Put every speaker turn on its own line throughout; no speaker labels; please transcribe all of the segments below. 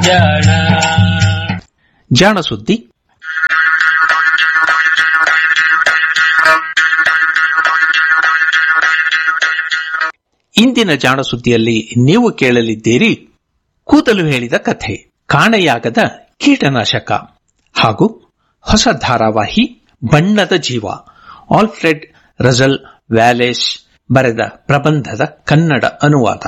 ಜಾಣ
ಜಾಣ ಸುದ್ದಿ ಇಂದಿನ ಜಾಣ ಸುದ್ದಿಯಲ್ಲಿ ನೀವು ಕೇಳಲಿದ್ದೀರಿ ಕೂದಲು ಹೇಳಿದ ಕಥೆ ಕಾಣೆಯಾಗದ ಕೀಟನಾಶಕ ಹಾಗೂ ಹೊಸ ಧಾರಾವಾಹಿ ಬಣ್ಣದ ಜೀವ ಆಲ್ಫ್ರೆಡ್ ರಜಲ್ ವ್ಯಾಲೇಶ್ ಬರೆದ ಪ್ರಬಂಧದ ಕನ್ನಡ ಅನುವಾದ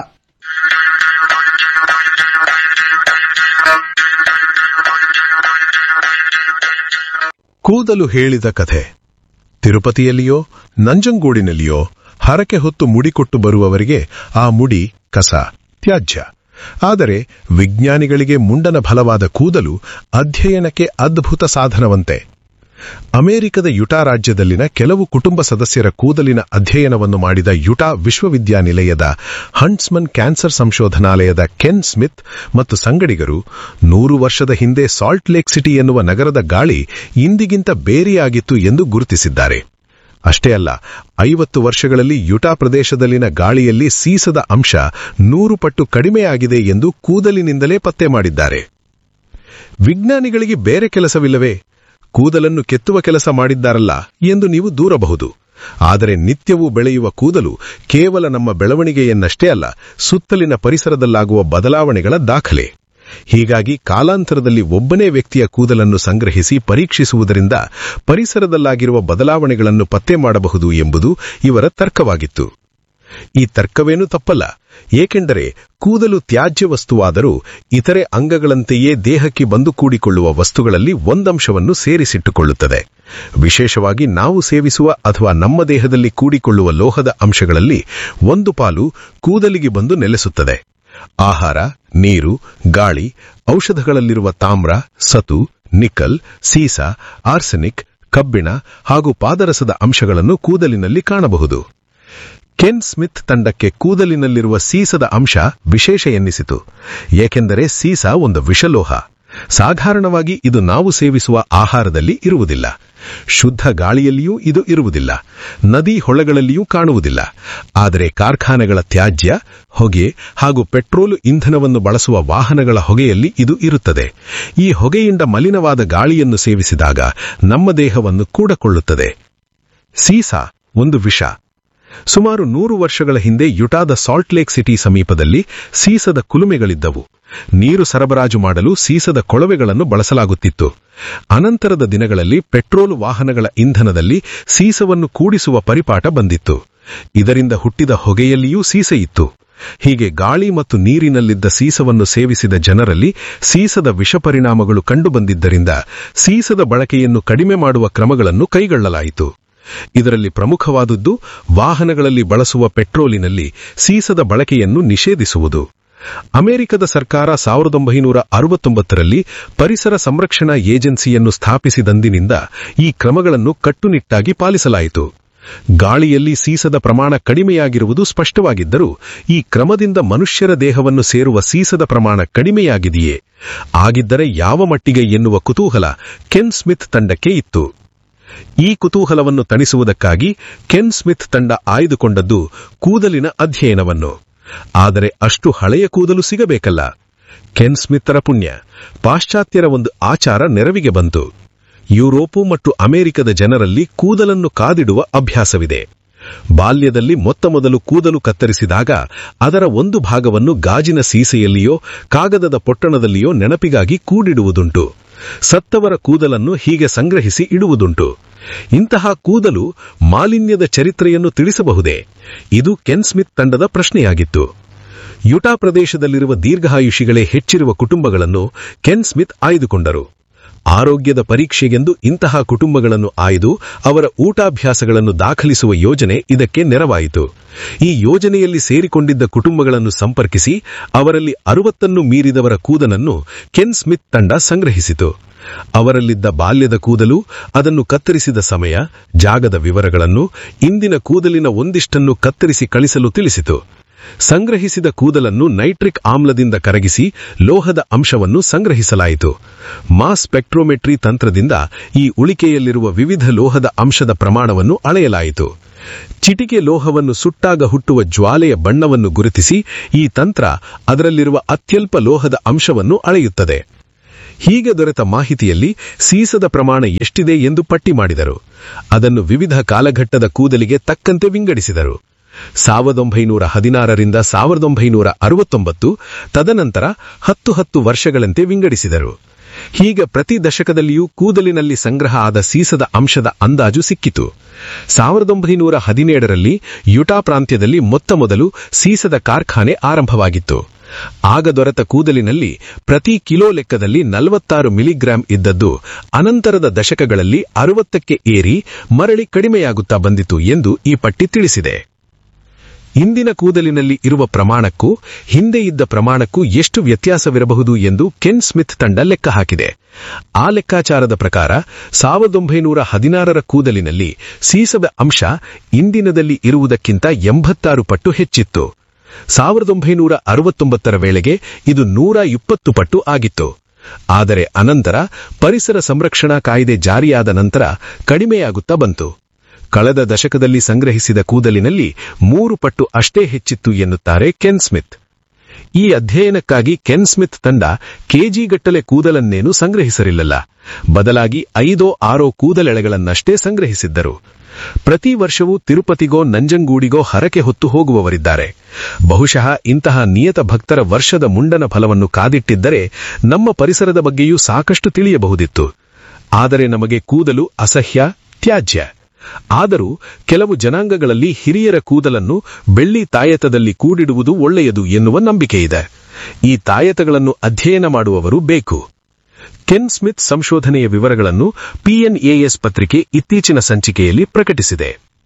ಕೂದಲು ಹೇಳಿದ ಕಥೆ ತಿರುಪತಿಯಲ್ಲಿಯೋ ನಂಜಂಗೂಡಿನಲ್ಲಿಯೋ ಹರಕೆ ಹೊತ್ತು ಮುಡಿ ಕೊಟ್ಟು ಬರುವವರಿಗೆ ಆ ಮುಡಿ ಕಸ ತ್ಯಾಜ್ಯ ಆದರೆ ವಿಜ್ಞಾನಿಗಳಿಗೆ ಮುಂಡನ ಫಲವಾದ ಕೂದಲು ಅಧ್ಯಯನಕ್ಕೆ ಅದ್ಭುತ ಸಾಧನವಂತೆ ಅಮೆರಿಕದ ಯುಟಾ ರಾಜ್ಯದಲ್ಲಿನ ಕೆಲವು ಕುಟುಂಬ ಸದಸ್ಯರ ಕೂದಲಿನ ಅಧ್ಯಯನವನ್ನು ಮಾಡಿದ ಯುಟಾ ವಿಶ್ವವಿದ್ಯಾನಿಲಯದ ಹಂಟ್ಸ್ಮನ್ ಕ್ಯಾನ್ಸರ್ ಸಂಶೋಧನಾಲಯದ ಕೆನ್ ಸ್ಮಿತ್ ಮತ್ತು ಸಂಗಡಿಗರು ನೂರು ವರ್ಷದ ಹಿಂದೆ ಸಾಲ್ಟ್ ಲೇಕ್ ಸಿಟಿ ಎನ್ನುವ ನಗರದ ಗಾಳಿ ಇಂದಿಗಿಂತ ಬೇರೆಯಾಗಿತ್ತು ಎಂದು ಗುರುತಿಸಿದ್ದಾರೆ ಅಷ್ಟೇ ಅಲ್ಲ ಐವತ್ತು ವರ್ಷಗಳಲ್ಲಿ ಯುಟಾ ಪ್ರದೇಶದಲ್ಲಿನ ಗಾಳಿಯಲ್ಲಿ ಸೀಸದ ಅಂಶ ನೂರು ಪಟ್ಟು ಕಡಿಮೆಯಾಗಿದೆ ಎಂದು ಕೂದಲಿನಿಂದಲೇ ಪತ್ತೆ ಮಾಡಿದ್ದಾರೆ ವಿಜ್ಞಾನಿಗಳಿಗೆ ಬೇರೆ ಕೆಲಸವಿಲ್ಲವೇ ಕೂದಲನ್ನು ಕೆತ್ತುವ ಕೆಲಸ ಮಾಡಿದ್ದಾರಲ್ಲ ಎಂದು ನೀವು ದೂರಬಹುದು ಆದರೆ ನಿತ್ಯವೂ ಬೆಳೆಯುವ ಕೂದಲು ಕೇವಲ ನಮ್ಮ ಬೆಳವಣಿಗೆಯನ್ನಷ್ಟೇ ಅಲ್ಲ ಸುತ್ತಲಿನ ಪರಿಸರದಲ್ಲಾಗುವ ಬದಲಾವಣೆಗಳ ದಾಖಲೆ ಹೀಗಾಗಿ ಕಾಲಾಂತರದಲ್ಲಿ ಒಬ್ಬನೇ ವ್ಯಕ್ತಿಯ ಕೂದಲನ್ನು ಸಂಗ್ರಹಿಸಿ ಪರೀಕ್ಷಿಸುವುದರಿಂದ ಪರಿಸರದಲ್ಲಾಗಿರುವ ಬದಲಾವಣೆಗಳನ್ನು ಪತ್ತೆ ಮಾಡಬಹುದು ಎಂಬುದು ಇವರ ತರ್ಕವಾಗಿತ್ತು ಈ ತರ್ಕವೇನೂ ತಪ್ಪಲ್ಲ ಏಕೆಂದರೆ ಕೂದಲು ತ್ಯಾಜ್ಯ ವಸ್ತುವಾದರೂ ಇತರೆ ಅಂಗಗಳಂತೆಯೇ ದೇಹಕ್ಕೆ ಬಂದು ಕೂಡಿಕೊಳ್ಳುವ ವಸ್ತುಗಳಲ್ಲಿ ಒಂದಂಶವನ್ನು ಸೇರಿಸಿಟ್ಟುಕೊಳ್ಳುತ್ತದೆ ವಿಶೇಷವಾಗಿ ನಾವು ಸೇವಿಸುವ ಅಥವಾ ನಮ್ಮ ದೇಹದಲ್ಲಿ ಕೂಡಿಕೊಳ್ಳುವ ಲೋಹದ ಅಂಶಗಳಲ್ಲಿ ಒಂದು ಪಾಲು ಕೂದಲಿಗೆ ಬಂದು ನೆಲೆಸುತ್ತದೆ ಆಹಾರ ನೀರು ಗಾಳಿ ಔಷಧಗಳಲ್ಲಿರುವ ತಾಮ್ರ ಸತು ನಿಕಲ್ ಸೀಸ ಆರ್ಸೆನಿಕ್ ಕಬ್ಬಿಣ ಹಾಗೂ ಪಾದರಸದ ಅಂಶಗಳನ್ನು ಕೂದಲಿನಲ್ಲಿ ಕಾಣಬಹುದು ಕೆನ್ ಸ್ಮಿತ್ ತಂಡಕ್ಕೆ ಕೂದಲಿನಲ್ಲಿರುವ ಸೀಸದ ಅಂಶ ವಿಶೇಷ ಎನ್ನಿಸಿತು ಏಕೆಂದರೆ ಸೀಸ ಒಂದು ವಿಷಲೋಹ ಸಾಧಾರಣವಾಗಿ ಇದು ನಾವು ಸೇವಿಸುವ ಆಹಾರದಲ್ಲಿ ಇರುವುದಿಲ್ಲ ಶುದ್ಧ ಗಾಳಿಯಲ್ಲಿಯೂ ಇದು ಇರುವುದಿಲ್ಲ ನದಿ ಹೊಳೆಗಳಲ್ಲಿಯೂ ಕಾಣುವುದಿಲ್ಲ ಆದರೆ ಕಾರ್ಖಾನೆಗಳ ತ್ಯಾಜ್ಯ ಹೊಗೆ ಹಾಗೂ ಪೆಟ್ರೋಲು ಇಂಧನವನ್ನು ಬಳಸುವ ವಾಹನಗಳ ಹೊಗೆಯಲ್ಲಿ ಇದು ಇರುತ್ತದೆ ಈ ಹೊಗೆಯಿಂದ ಮಲಿನವಾದ ಗಾಳಿಯನ್ನು ಸೇವಿಸಿದಾಗ ನಮ್ಮ ದೇಹವನ್ನು ಕೂಡಕೊಳ್ಳುತ್ತದೆ ಸೀಸ ಒಂದು ವಿಷ ಸುಮಾರು ನೂರು ವರ್ಷಗಳ ಹಿಂದೆ ಯುಟಾದ ಸಾಲ್ಟ್ ಲೇಕ್ ಸಿಟಿ ಸಮೀಪದಲ್ಲಿ ಸೀಸದ ಕುಲುಮೆಗಳಿದ್ದವು ನೀರು ಸರಬರಾಜು ಮಾಡಲು ಸೀಸದ ಕೊಳವೆಗಳನ್ನು ಬಳಸಲಾಗುತ್ತಿತ್ತು ಅನಂತರದ ದಿನಗಳಲ್ಲಿ ಪೆಟ್ರೋಲ್ ವಾಹನಗಳ ಇಂಧನದಲ್ಲಿ ಸೀಸವನ್ನು ಕೂಡಿಸುವ ಪರಿಪಾಠ ಬಂದಿತ್ತು ಇದರಿಂದ ಹುಟ್ಟಿದ ಹೊಗೆಯಲ್ಲಿಯೂ ಸೀಸ ಇತ್ತು ಹೀಗೆ ಗಾಳಿ ಮತ್ತು ನೀರಿನಲ್ಲಿದ್ದ ಸೀಸವನ್ನು ಸೇವಿಸಿದ ಜನರಲ್ಲಿ ಸೀಸದ ವಿಷಪರಿಣಾಮಗಳು ಕಂಡುಬಂದಿದ್ದರಿಂದ ಸೀಸದ ಬಳಕೆಯನ್ನು ಕಡಿಮೆ ಮಾಡುವ ಕ್ರಮಗಳನ್ನು ಕೈಗೊಳ್ಳಲಾಯಿತು ಇದರಲ್ಲಿ ಪ್ರಮುಖವಾದದ್ದು ವಾಹನಗಳಲ್ಲಿ ಬಳಸುವ ಪೆಟ್ರೋಲಿನಲ್ಲಿ ಸೀಸದ ಬಳಕೆಯನ್ನು ನಿಷೇಧಿಸುವುದು ಅಮೆರಿಕದ ಸರ್ಕಾರ ಸಾವಿರದ ಒಂಬೈನೂರ ಅರವತ್ತೊಂಬತ್ತರಲ್ಲಿ ಪರಿಸರ ಸಂರಕ್ಷಣಾ ಏಜೆನ್ಸಿಯನ್ನು ಸ್ಥಾಪಿಸಿದಂದಿನಿಂದ ಈ ಕ್ರಮಗಳನ್ನು ಕಟ್ಟುನಿಟ್ಟಾಗಿ ಪಾಲಿಸಲಾಯಿತು ಗಾಳಿಯಲ್ಲಿ ಸೀಸದ ಪ್ರಮಾಣ ಕಡಿಮೆಯಾಗಿರುವುದು ಸ್ಪಷ್ಟವಾಗಿದ್ದರೂ ಈ ಕ್ರಮದಿಂದ ಮನುಷ್ಯರ ದೇಹವನ್ನು ಸೇರುವ ಸೀಸದ ಪ್ರಮಾಣ ಕಡಿಮೆಯಾಗಿದೆಯೇ ಆಗಿದ್ದರೆ ಯಾವ ಮಟ್ಟಿಗೆ ಎನ್ನುವ ಕುತೂಹಲ ಕೆನ್ ಸ್ಮಿತ್ ತಂಡಕ್ಕೆ ಇತ್ತು ಈ ಕುತೂಹಲವನ್ನು ತಣಿಸುವುದಕ್ಕಾಗಿ ಕೆನ್ ಸ್ಮಿತ್ ತಂಡ ಆಯ್ದುಕೊಂಡದ್ದು ಕೂದಲಿನ ಅಧ್ಯಯನವನ್ನು ಆದರೆ ಅಷ್ಟು ಹಳೆಯ ಕೂದಲು ಸಿಗಬೇಕಲ್ಲ ಕೆನ್ ಸ್ಮಿತ್ತರ ಪುಣ್ಯ ಪಾಶ್ಚಾತ್ಯರ ಒಂದು ಆಚಾರ ನೆರವಿಗೆ ಬಂತು ಯುರೋಪು ಮತ್ತು ಅಮೆರಿಕದ ಜನರಲ್ಲಿ ಕೂದಲನ್ನು ಕಾದಿಡುವ ಅಭ್ಯಾಸವಿದೆ ಬಾಲ್ಯದಲ್ಲಿ ಮೊತ್ತಮೊದಲು ಕೂದಲು ಕತ್ತರಿಸಿದಾಗ ಅದರ ಒಂದು ಭಾಗವನ್ನು ಗಾಜಿನ ಸೀಸೆಯಲ್ಲಿಯೋ ಕಾಗದದ ಪೊಟ್ಟಣದಲ್ಲಿಯೋ ನೆನಪಿಗಾಗಿ ಕೂಡಿಡುವುದುಂಟು ಸತ್ತವರ ಕೂದಲನ್ನು ಹೀಗೆ ಸಂಗ್ರಹಿಸಿ ಇಡುವುದುಂಟು ಇಂತಹ ಕೂದಲು ಮಾಲಿನ್ಯದ ಚರಿತ್ರೆಯನ್ನು ತಿಳಿಸಬಹುದೇ ಇದು ಕೆನ್ ಸ್ಮಿತ್ ತಂಡದ ಪ್ರಶ್ನೆಯಾಗಿತ್ತು ಯುಟಾ ಪ್ರದೇಶದಲ್ಲಿರುವ ದೀರ್ಘಾಯುಷಿಗಳೇ ಹೆಚ್ಚಿರುವ ಕುಟುಂಬಗಳನ್ನು ಕೆನ್ ಸ್ಮಿತ್ ಆಯ್ದುಕೊಂಡರು ಆರೋಗ್ಯದ ಪರೀಕ್ಷೆಗೆಂದು ಇಂತಹ ಕುಟುಂಬಗಳನ್ನು ಆಯ್ದು ಅವರ ಊಟಾಭ್ಯಾಸಗಳನ್ನು ದಾಖಲಿಸುವ ಯೋಜನೆ ಇದಕ್ಕೆ ನೆರವಾಯಿತು ಈ ಯೋಜನೆಯಲ್ಲಿ ಸೇರಿಕೊಂಡಿದ್ದ ಕುಟುಂಬಗಳನ್ನು ಸಂಪರ್ಕಿಸಿ ಅವರಲ್ಲಿ ಅರುವತ್ತನ್ನು ಮೀರಿದವರ ಕೂದಲನ್ನು ಕೆನ್ ಸ್ಮಿತ್ ತಂಡ ಸಂಗ್ರಹಿಸಿತು ಅವರಲ್ಲಿದ್ದ ಬಾಲ್ಯದ ಕೂದಲು ಅದನ್ನು ಕತ್ತರಿಸಿದ ಸಮಯ ಜಾಗದ ವಿವರಗಳನ್ನು ಇಂದಿನ ಕೂದಲಿನ ಒಂದಿಷ್ಟನ್ನು ಕತ್ತರಿಸಿ ಕಳಿಸಲು ತಿಳಿಸಿತು ಸಂಗ್ರಹಿಸಿದ ಕೂದಲನ್ನು ನೈಟ್ರಿಕ್ ಆಮ್ಲದಿಂದ ಕರಗಿಸಿ ಲೋಹದ ಅಂಶವನ್ನು ಸಂಗ್ರಹಿಸಲಾಯಿತು ಮಾಸ್ ಸ್ಪೆಕ್ಟ್ರೋಮೆಟ್ರಿ ತಂತ್ರದಿಂದ ಈ ಉಳಿಕೆಯಲ್ಲಿರುವ ವಿವಿಧ ಲೋಹದ ಅಂಶದ ಪ್ರಮಾಣವನ್ನು ಅಳೆಯಲಾಯಿತು ಚಿಟಿಕೆ ಲೋಹವನ್ನು ಸುಟ್ಟಾಗ ಹುಟ್ಟುವ ಜ್ವಾಲೆಯ ಬಣ್ಣವನ್ನು ಗುರುತಿಸಿ ಈ ತಂತ್ರ ಅದರಲ್ಲಿರುವ ಅತ್ಯಲ್ಪ ಲೋಹದ ಅಂಶವನ್ನು ಅಳೆಯುತ್ತದೆ ಹೀಗೆ ದೊರೆತ ಮಾಹಿತಿಯಲ್ಲಿ ಸೀಸದ ಪ್ರಮಾಣ ಎಷ್ಟಿದೆ ಎಂದು ಪಟ್ಟಿ ಮಾಡಿದರು ಅದನ್ನು ವಿವಿಧ ಕಾಲಘಟ್ಟದ ಕೂದಲಿಗೆ ತಕ್ಕಂತೆ ವಿಂಗಡಿಸಿದರು ಸಾವಿರದ ಒಂಬೈನೂರ ಹದಿನಾರರಿಂದ ಸಾವಿರದ ಒಂಬೈನೂರ ಅರವತ್ತೊಂಬತ್ತು ತದನಂತರ ಹತ್ತು ಹತ್ತು ವರ್ಷಗಳಂತೆ ವಿಂಗಡಿಸಿದರು ಹೀಗೆ ಪ್ರತಿ ದಶಕದಲ್ಲಿಯೂ ಕೂದಲಿನಲ್ಲಿ ಸಂಗ್ರಹ ಆದ ಸೀಸದ ಅಂಶದ ಅಂದಾಜು ಸಿಕ್ಕಿತು ಸಾವಿರದ ಒಂಬೈನೂರ ಹದಿನೇಳರಲ್ಲಿ ಯುಟಾ ಪ್ರಾಂತ್ಯದಲ್ಲಿ ಮೊತ್ತ ಮೊದಲು ಸೀಸದ ಕಾರ್ಖಾನೆ ಆರಂಭವಾಗಿತ್ತು ಆಗ ದೊರೆತ ಕೂದಲಿನಲ್ಲಿ ಪ್ರತಿ ಕಿಲೋ ಲೆಕ್ಕದಲ್ಲಿ ನಲವತ್ತಾರು ಮಿಲಿಗ್ರಾಂ ಇದ್ದದ್ದು ಅನಂತರದ ದಶಕಗಳಲ್ಲಿ ಅರವತ್ತಕ್ಕೆ ಏರಿ ಮರಳಿ ಕಡಿಮೆಯಾಗುತ್ತಾ ಬಂದಿತು ಎಂದು ಈ ಪಟ್ಟಿ ತಿಳಿಸಿದೆ ಇಂದಿನ ಕೂದಲಿನಲ್ಲಿ ಇರುವ ಪ್ರಮಾಣಕ್ಕೂ ಹಿಂದೆ ಇದ್ದ ಪ್ರಮಾಣಕ್ಕೂ ಎಷ್ಟು ವ್ಯತ್ಯಾಸವಿರಬಹುದು ಎಂದು ಕೆನ್ ಸ್ಮಿತ್ ತಂಡ ಲೆಕ್ಕ ಹಾಕಿದೆ ಆ ಲೆಕ್ಕಾಚಾರದ ಪ್ರಕಾರ ಸಾವಿರದ ಒಂಬೈನೂರ ಹದಿನಾರರ ಕೂದಲಿನಲ್ಲಿ ಸೀಸದ ಅಂಶ ಇಂದಿನದಲ್ಲಿ ಇರುವುದಕ್ಕಿಂತ ಎಂಬತ್ತಾರು ಪಟ್ಟು ಹೆಚ್ಚಿತ್ತು ಸಾವಿರದ ಒಂಬೈನೂರ ಅರವತ್ತೊಂಬತ್ತರ ವೇಳೆಗೆ ಇದು ನೂರ ಇಪ್ಪತ್ತು ಪಟ್ಟು ಆಗಿತ್ತು ಆದರೆ ಅನಂತರ ಪರಿಸರ ಸಂರಕ್ಷಣಾ ಕಾಯ್ದೆ ಜಾರಿಯಾದ ನಂತರ ಕಡಿಮೆಯಾಗುತ್ತಾ ಬಂತು ಕಳೆದ ದಶಕದಲ್ಲಿ ಸಂಗ್ರಹಿಸಿದ ಕೂದಲಿನಲ್ಲಿ ಮೂರು ಪಟ್ಟು ಅಷ್ಟೇ ಹೆಚ್ಚಿತ್ತು ಎನ್ನುತ್ತಾರೆ ಕೆನ್ ಸ್ಮಿತ್ ಈ ಅಧ್ಯಯನಕ್ಕಾಗಿ ಕೆನ್ ಸ್ಮಿತ್ ತಂಡ ಕೆಜಿಗಟ್ಟಲೆ ಕೂದಲನ್ನೇನು ಸಂಗ್ರಹಿಸಲಿಲ್ಲ ಬದಲಾಗಿ ಐದೋ ಆರೋ ಕೂದಲೆಳೆಗಳನ್ನಷ್ಟೇ ಸಂಗ್ರಹಿಸಿದ್ದರು ಪ್ರತಿ ವರ್ಷವೂ ತಿರುಪತಿಗೋ ನಂಜಂಗೂಡಿಗೋ ಹರಕೆ ಹೊತ್ತು ಹೋಗುವವರಿದ್ದಾರೆ ಬಹುಶಃ ಇಂತಹ ನಿಯತ ಭಕ್ತರ ವರ್ಷದ ಮುಂಡನ ಫಲವನ್ನು ಕಾದಿಟ್ಟಿದ್ದರೆ ನಮ್ಮ ಪರಿಸರದ ಬಗ್ಗೆಯೂ ಸಾಕಷ್ಟು ತಿಳಿಯಬಹುದಿತ್ತು ಆದರೆ ನಮಗೆ ಕೂದಲು ಅಸಹ್ಯ ತ್ಯಾಜ್ಯ ಆದರೂ ಕೆಲವು ಜನಾಂಗಗಳಲ್ಲಿ ಹಿರಿಯರ ಕೂದಲನ್ನು ಬೆಳ್ಳಿ ತಾಯತದಲ್ಲಿ ಕೂಡಿಡುವುದು ಒಳ್ಳೆಯದು ಎನ್ನುವ ನಂಬಿಕೆಯಿದೆ ಈ ತಾಯತಗಳನ್ನು ಅಧ್ಯಯನ ಮಾಡುವವರು ಬೇಕು ಕೆನ್ ಸ್ಮಿತ್ ಸಂಶೋಧನೆಯ ವಿವರಗಳನ್ನು ಪಿಎನ್ಎಎಸ್ ಪತ್ರಿಕೆ ಇತ್ತೀಚಿನ ಸಂಚಿಕೆಯಲ್ಲಿ ಪ್ರಕಟಿಸಿದೆ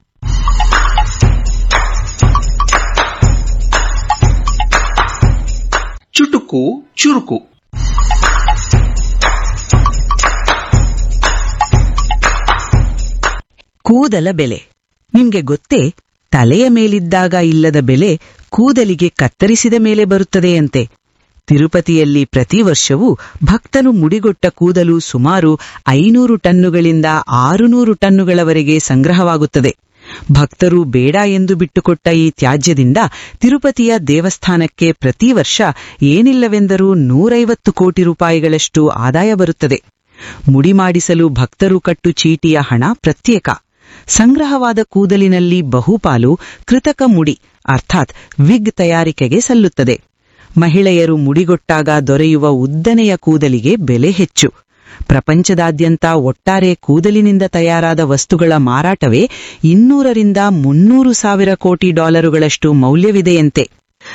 ಚುಟುಕು ಚುರುಕು
ಕೂದಲ ಬೆಲೆ ನಿಮ್ಗೆ ಗೊತ್ತೇ ತಲೆಯ ಮೇಲಿದ್ದಾಗ ಇಲ್ಲದ ಬೆಲೆ ಕೂದಲಿಗೆ ಕತ್ತರಿಸಿದ ಮೇಲೆ ಬರುತ್ತದೆಯಂತೆ ತಿರುಪತಿಯಲ್ಲಿ ಪ್ರತಿ ವರ್ಷವೂ ಭಕ್ತನು ಮುಡಿಗೊಟ್ಟ ಕೂದಲು ಸುಮಾರು ಐನೂರು ಟನ್ನುಗಳಿಂದ ಆರುನೂರು ಟನ್ನುಗಳವರೆಗೆ ಸಂಗ್ರಹವಾಗುತ್ತದೆ ಭಕ್ತರು ಬೇಡ ಎಂದು ಬಿಟ್ಟುಕೊಟ್ಟ ಈ ತ್ಯಾಜ್ಯದಿಂದ ತಿರುಪತಿಯ ದೇವಸ್ಥಾನಕ್ಕೆ ಪ್ರತಿ ವರ್ಷ ಏನಿಲ್ಲವೆಂದರೂ ನೂರೈವತ್ತು ಕೋಟಿ ರೂಪಾಯಿಗಳಷ್ಟು ಆದಾಯ ಬರುತ್ತದೆ ಮುಡಿ ಮಾಡಿಸಲು ಭಕ್ತರು ಕಟ್ಟು ಚೀಟಿಯ ಹಣ ಪ್ರತ್ಯೇಕ ಸಂಗ್ರಹವಾದ ಕೂದಲಿನಲ್ಲಿ ಬಹುಪಾಲು ಕೃತಕ ಮುಡಿ ಅರ್ಥಾತ್ ವಿಗ್ ತಯಾರಿಕೆಗೆ ಸಲ್ಲುತ್ತದೆ ಮಹಿಳೆಯರು ಮುಡಿಗೊಟ್ಟಾಗ ದೊರೆಯುವ ಉದ್ದನೆಯ ಕೂದಲಿಗೆ ಬೆಲೆ ಹೆಚ್ಚು ಪ್ರಪಂಚದಾದ್ಯಂತ ಒಟ್ಟಾರೆ ಕೂದಲಿನಿಂದ ತಯಾರಾದ ವಸ್ತುಗಳ ಮಾರಾಟವೇ ಇನ್ನೂರರಿಂದ ಮುನ್ನೂರು ಸಾವಿರ ಕೋಟಿ ಡಾಲರುಗಳಷ್ಟು ಮೌಲ್ಯವಿದೆಯಂತೆ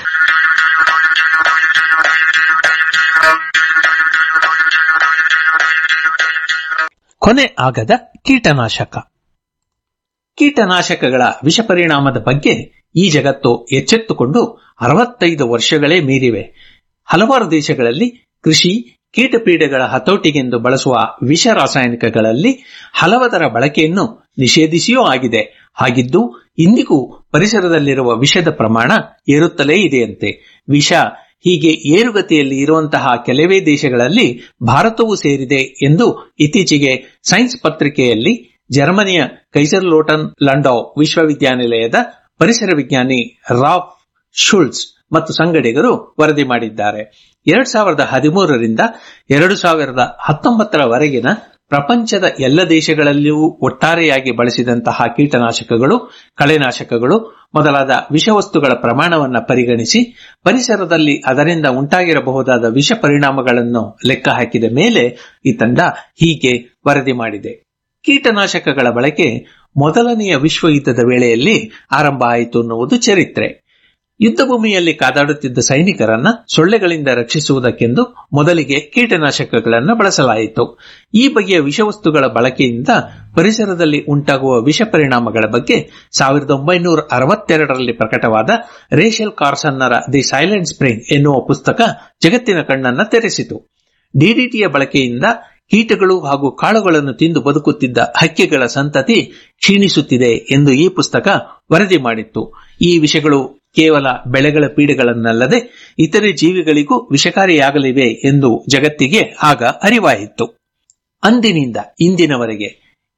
ಕೊನೆ ಆಗದ ಕೀಟನಾಶಕ ಕೀಟನಾಶಕಗಳ ವಿಷಪರಿಣಾಮದ ಬಗ್ಗೆ ಈ ಜಗತ್ತು ಎಚ್ಚೆತ್ತುಕೊಂಡು ಅರವತ್ತೈದು ವರ್ಷಗಳೇ ಮೀರಿವೆ ಹಲವಾರು ದೇಶಗಳಲ್ಲಿ ಕೃಷಿ ಕೀಟಪೀಡೆಗಳ ಹತೋಟಿಗೆಂದು ಬಳಸುವ ವಿಷ ರಾಸಾಯನಿಕಗಳಲ್ಲಿ ಹಲವದರ ಬಳಕೆಯನ್ನು ನಿಷೇಧಿಸಿಯೂ ಆಗಿದೆ ಹಾಗಿದ್ದು ಇಂದಿಗೂ ಪರಿಸರದಲ್ಲಿರುವ ವಿಷದ ಪ್ರಮಾಣ ಏರುತ್ತಲೇ ಇದೆಯಂತೆ ವಿಷ ಹೀಗೆ ಏರುಗತಿಯಲ್ಲಿ ಇರುವಂತಹ ಕೆಲವೇ ದೇಶಗಳಲ್ಲಿ ಭಾರತವೂ ಸೇರಿದೆ ಎಂದು ಇತ್ತೀಚೆಗೆ ಸೈನ್ಸ್ ಪತ್ರಿಕೆಯಲ್ಲಿ ಜರ್ಮನಿಯ ಕೈಸರ್ಲೋಟನ್ ಲಂಡೌ ವಿಶ್ವವಿದ್ಯಾನಿಲಯದ ಪರಿಸರ ವಿಜ್ಞಾನಿ ರಾಫ್ ಶುಲ್ಸ್ ಮತ್ತು ಸಂಗಡಿಗರು ವರದಿ ಮಾಡಿದ್ದಾರೆ ಎರಡ್ ಸಾವಿರದ ಹದಿಮೂರರಿಂದ ಎರಡು ಸಾವಿರದ ಹತ್ತೊಂಬತ್ತರವರೆಗಿನ ಪ್ರಪಂಚದ ಎಲ್ಲ ದೇಶಗಳಲ್ಲಿಯೂ ಒಟ್ಟಾರೆಯಾಗಿ ಬಳಸಿದಂತಹ ಕೀಟನಾಶಕಗಳು ಕಳೆನಾಶಕಗಳು ಮೊದಲಾದ ವಿಷವಸ್ತುಗಳ ಪ್ರಮಾಣವನ್ನ ಪರಿಗಣಿಸಿ ಪರಿಸರದಲ್ಲಿ ಅದರಿಂದ ಉಂಟಾಗಿರಬಹುದಾದ ವಿಷ ಪರಿಣಾಮಗಳನ್ನು ಲೆಕ್ಕ ಹಾಕಿದ ಮೇಲೆ ಈ ತಂಡ ಹೀಗೆ ವರದಿ ಮಾಡಿದೆ ಕೀಟನಾಶಕಗಳ ಬಳಕೆ ಮೊದಲನೆಯ ವಿಶ್ವ ಯುದ್ಧದ ವೇಳೆಯಲ್ಲಿ ಆರಂಭ ಆಯಿತು ಅನ್ನುವುದು ಚರಿತ್ರೆ ಯುದ್ಧ ಭೂಮಿಯಲ್ಲಿ ಕಾದಾಡುತ್ತಿದ್ದ ಸೈನಿಕರನ್ನ ಸೊಳ್ಳೆಗಳಿಂದ ರಕ್ಷಿಸುವುದಕ್ಕೆಂದು ಮೊದಲಿಗೆ ಕೀಟನಾಶಕಗಳನ್ನು ಬಳಸಲಾಯಿತು ಈ ಬಗೆಯ ವಿಷವಸ್ತುಗಳ ಬಳಕೆಯಿಂದ ಪರಿಸರದಲ್ಲಿ ಉಂಟಾಗುವ ವಿಷ ಪರಿಣಾಮಗಳ ಬಗ್ಗೆ ಸಾವಿರದ ಒಂಬೈನೂರ ಅರವತ್ತೆರಡರಲ್ಲಿ ಪ್ರಕಟವಾದ ರೇಷಲ್ ಕಾರ್ಸನ್ನರ ದಿ ಸೈಲೆಂಟ್ ಸ್ಪ್ರಿಂಗ್ ಎನ್ನುವ ಪುಸ್ತಕ ಜಗತ್ತಿನ ಕಣ್ಣನ್ನ ತೆರೆಸಿತು ಡಿಡಿಟಿಯ ಬಳಕೆಯಿಂದ ಕೀಟಗಳು ಹಾಗೂ ಕಾಳುಗಳನ್ನು ತಿಂದು ಬದುಕುತ್ತಿದ್ದ ಹಕ್ಕಿಗಳ ಸಂತತಿ ಕ್ಷೀಣಿಸುತ್ತಿದೆ ಎಂದು ಈ ಪುಸ್ತಕ ವರದಿ ಮಾಡಿತ್ತು ಈ ವಿಷಗಳು ಕೇವಲ ಬೆಳೆಗಳ ಪೀಡೆಗಳನ್ನಲ್ಲದೆ ಇತರೆ ಜೀವಿಗಳಿಗೂ ವಿಷಕಾರಿಯಾಗಲಿವೆ ಎಂದು ಜಗತ್ತಿಗೆ ಆಗ ಅರಿವಾಯಿತು ಅಂದಿನಿಂದ ಇಂದಿನವರೆಗೆ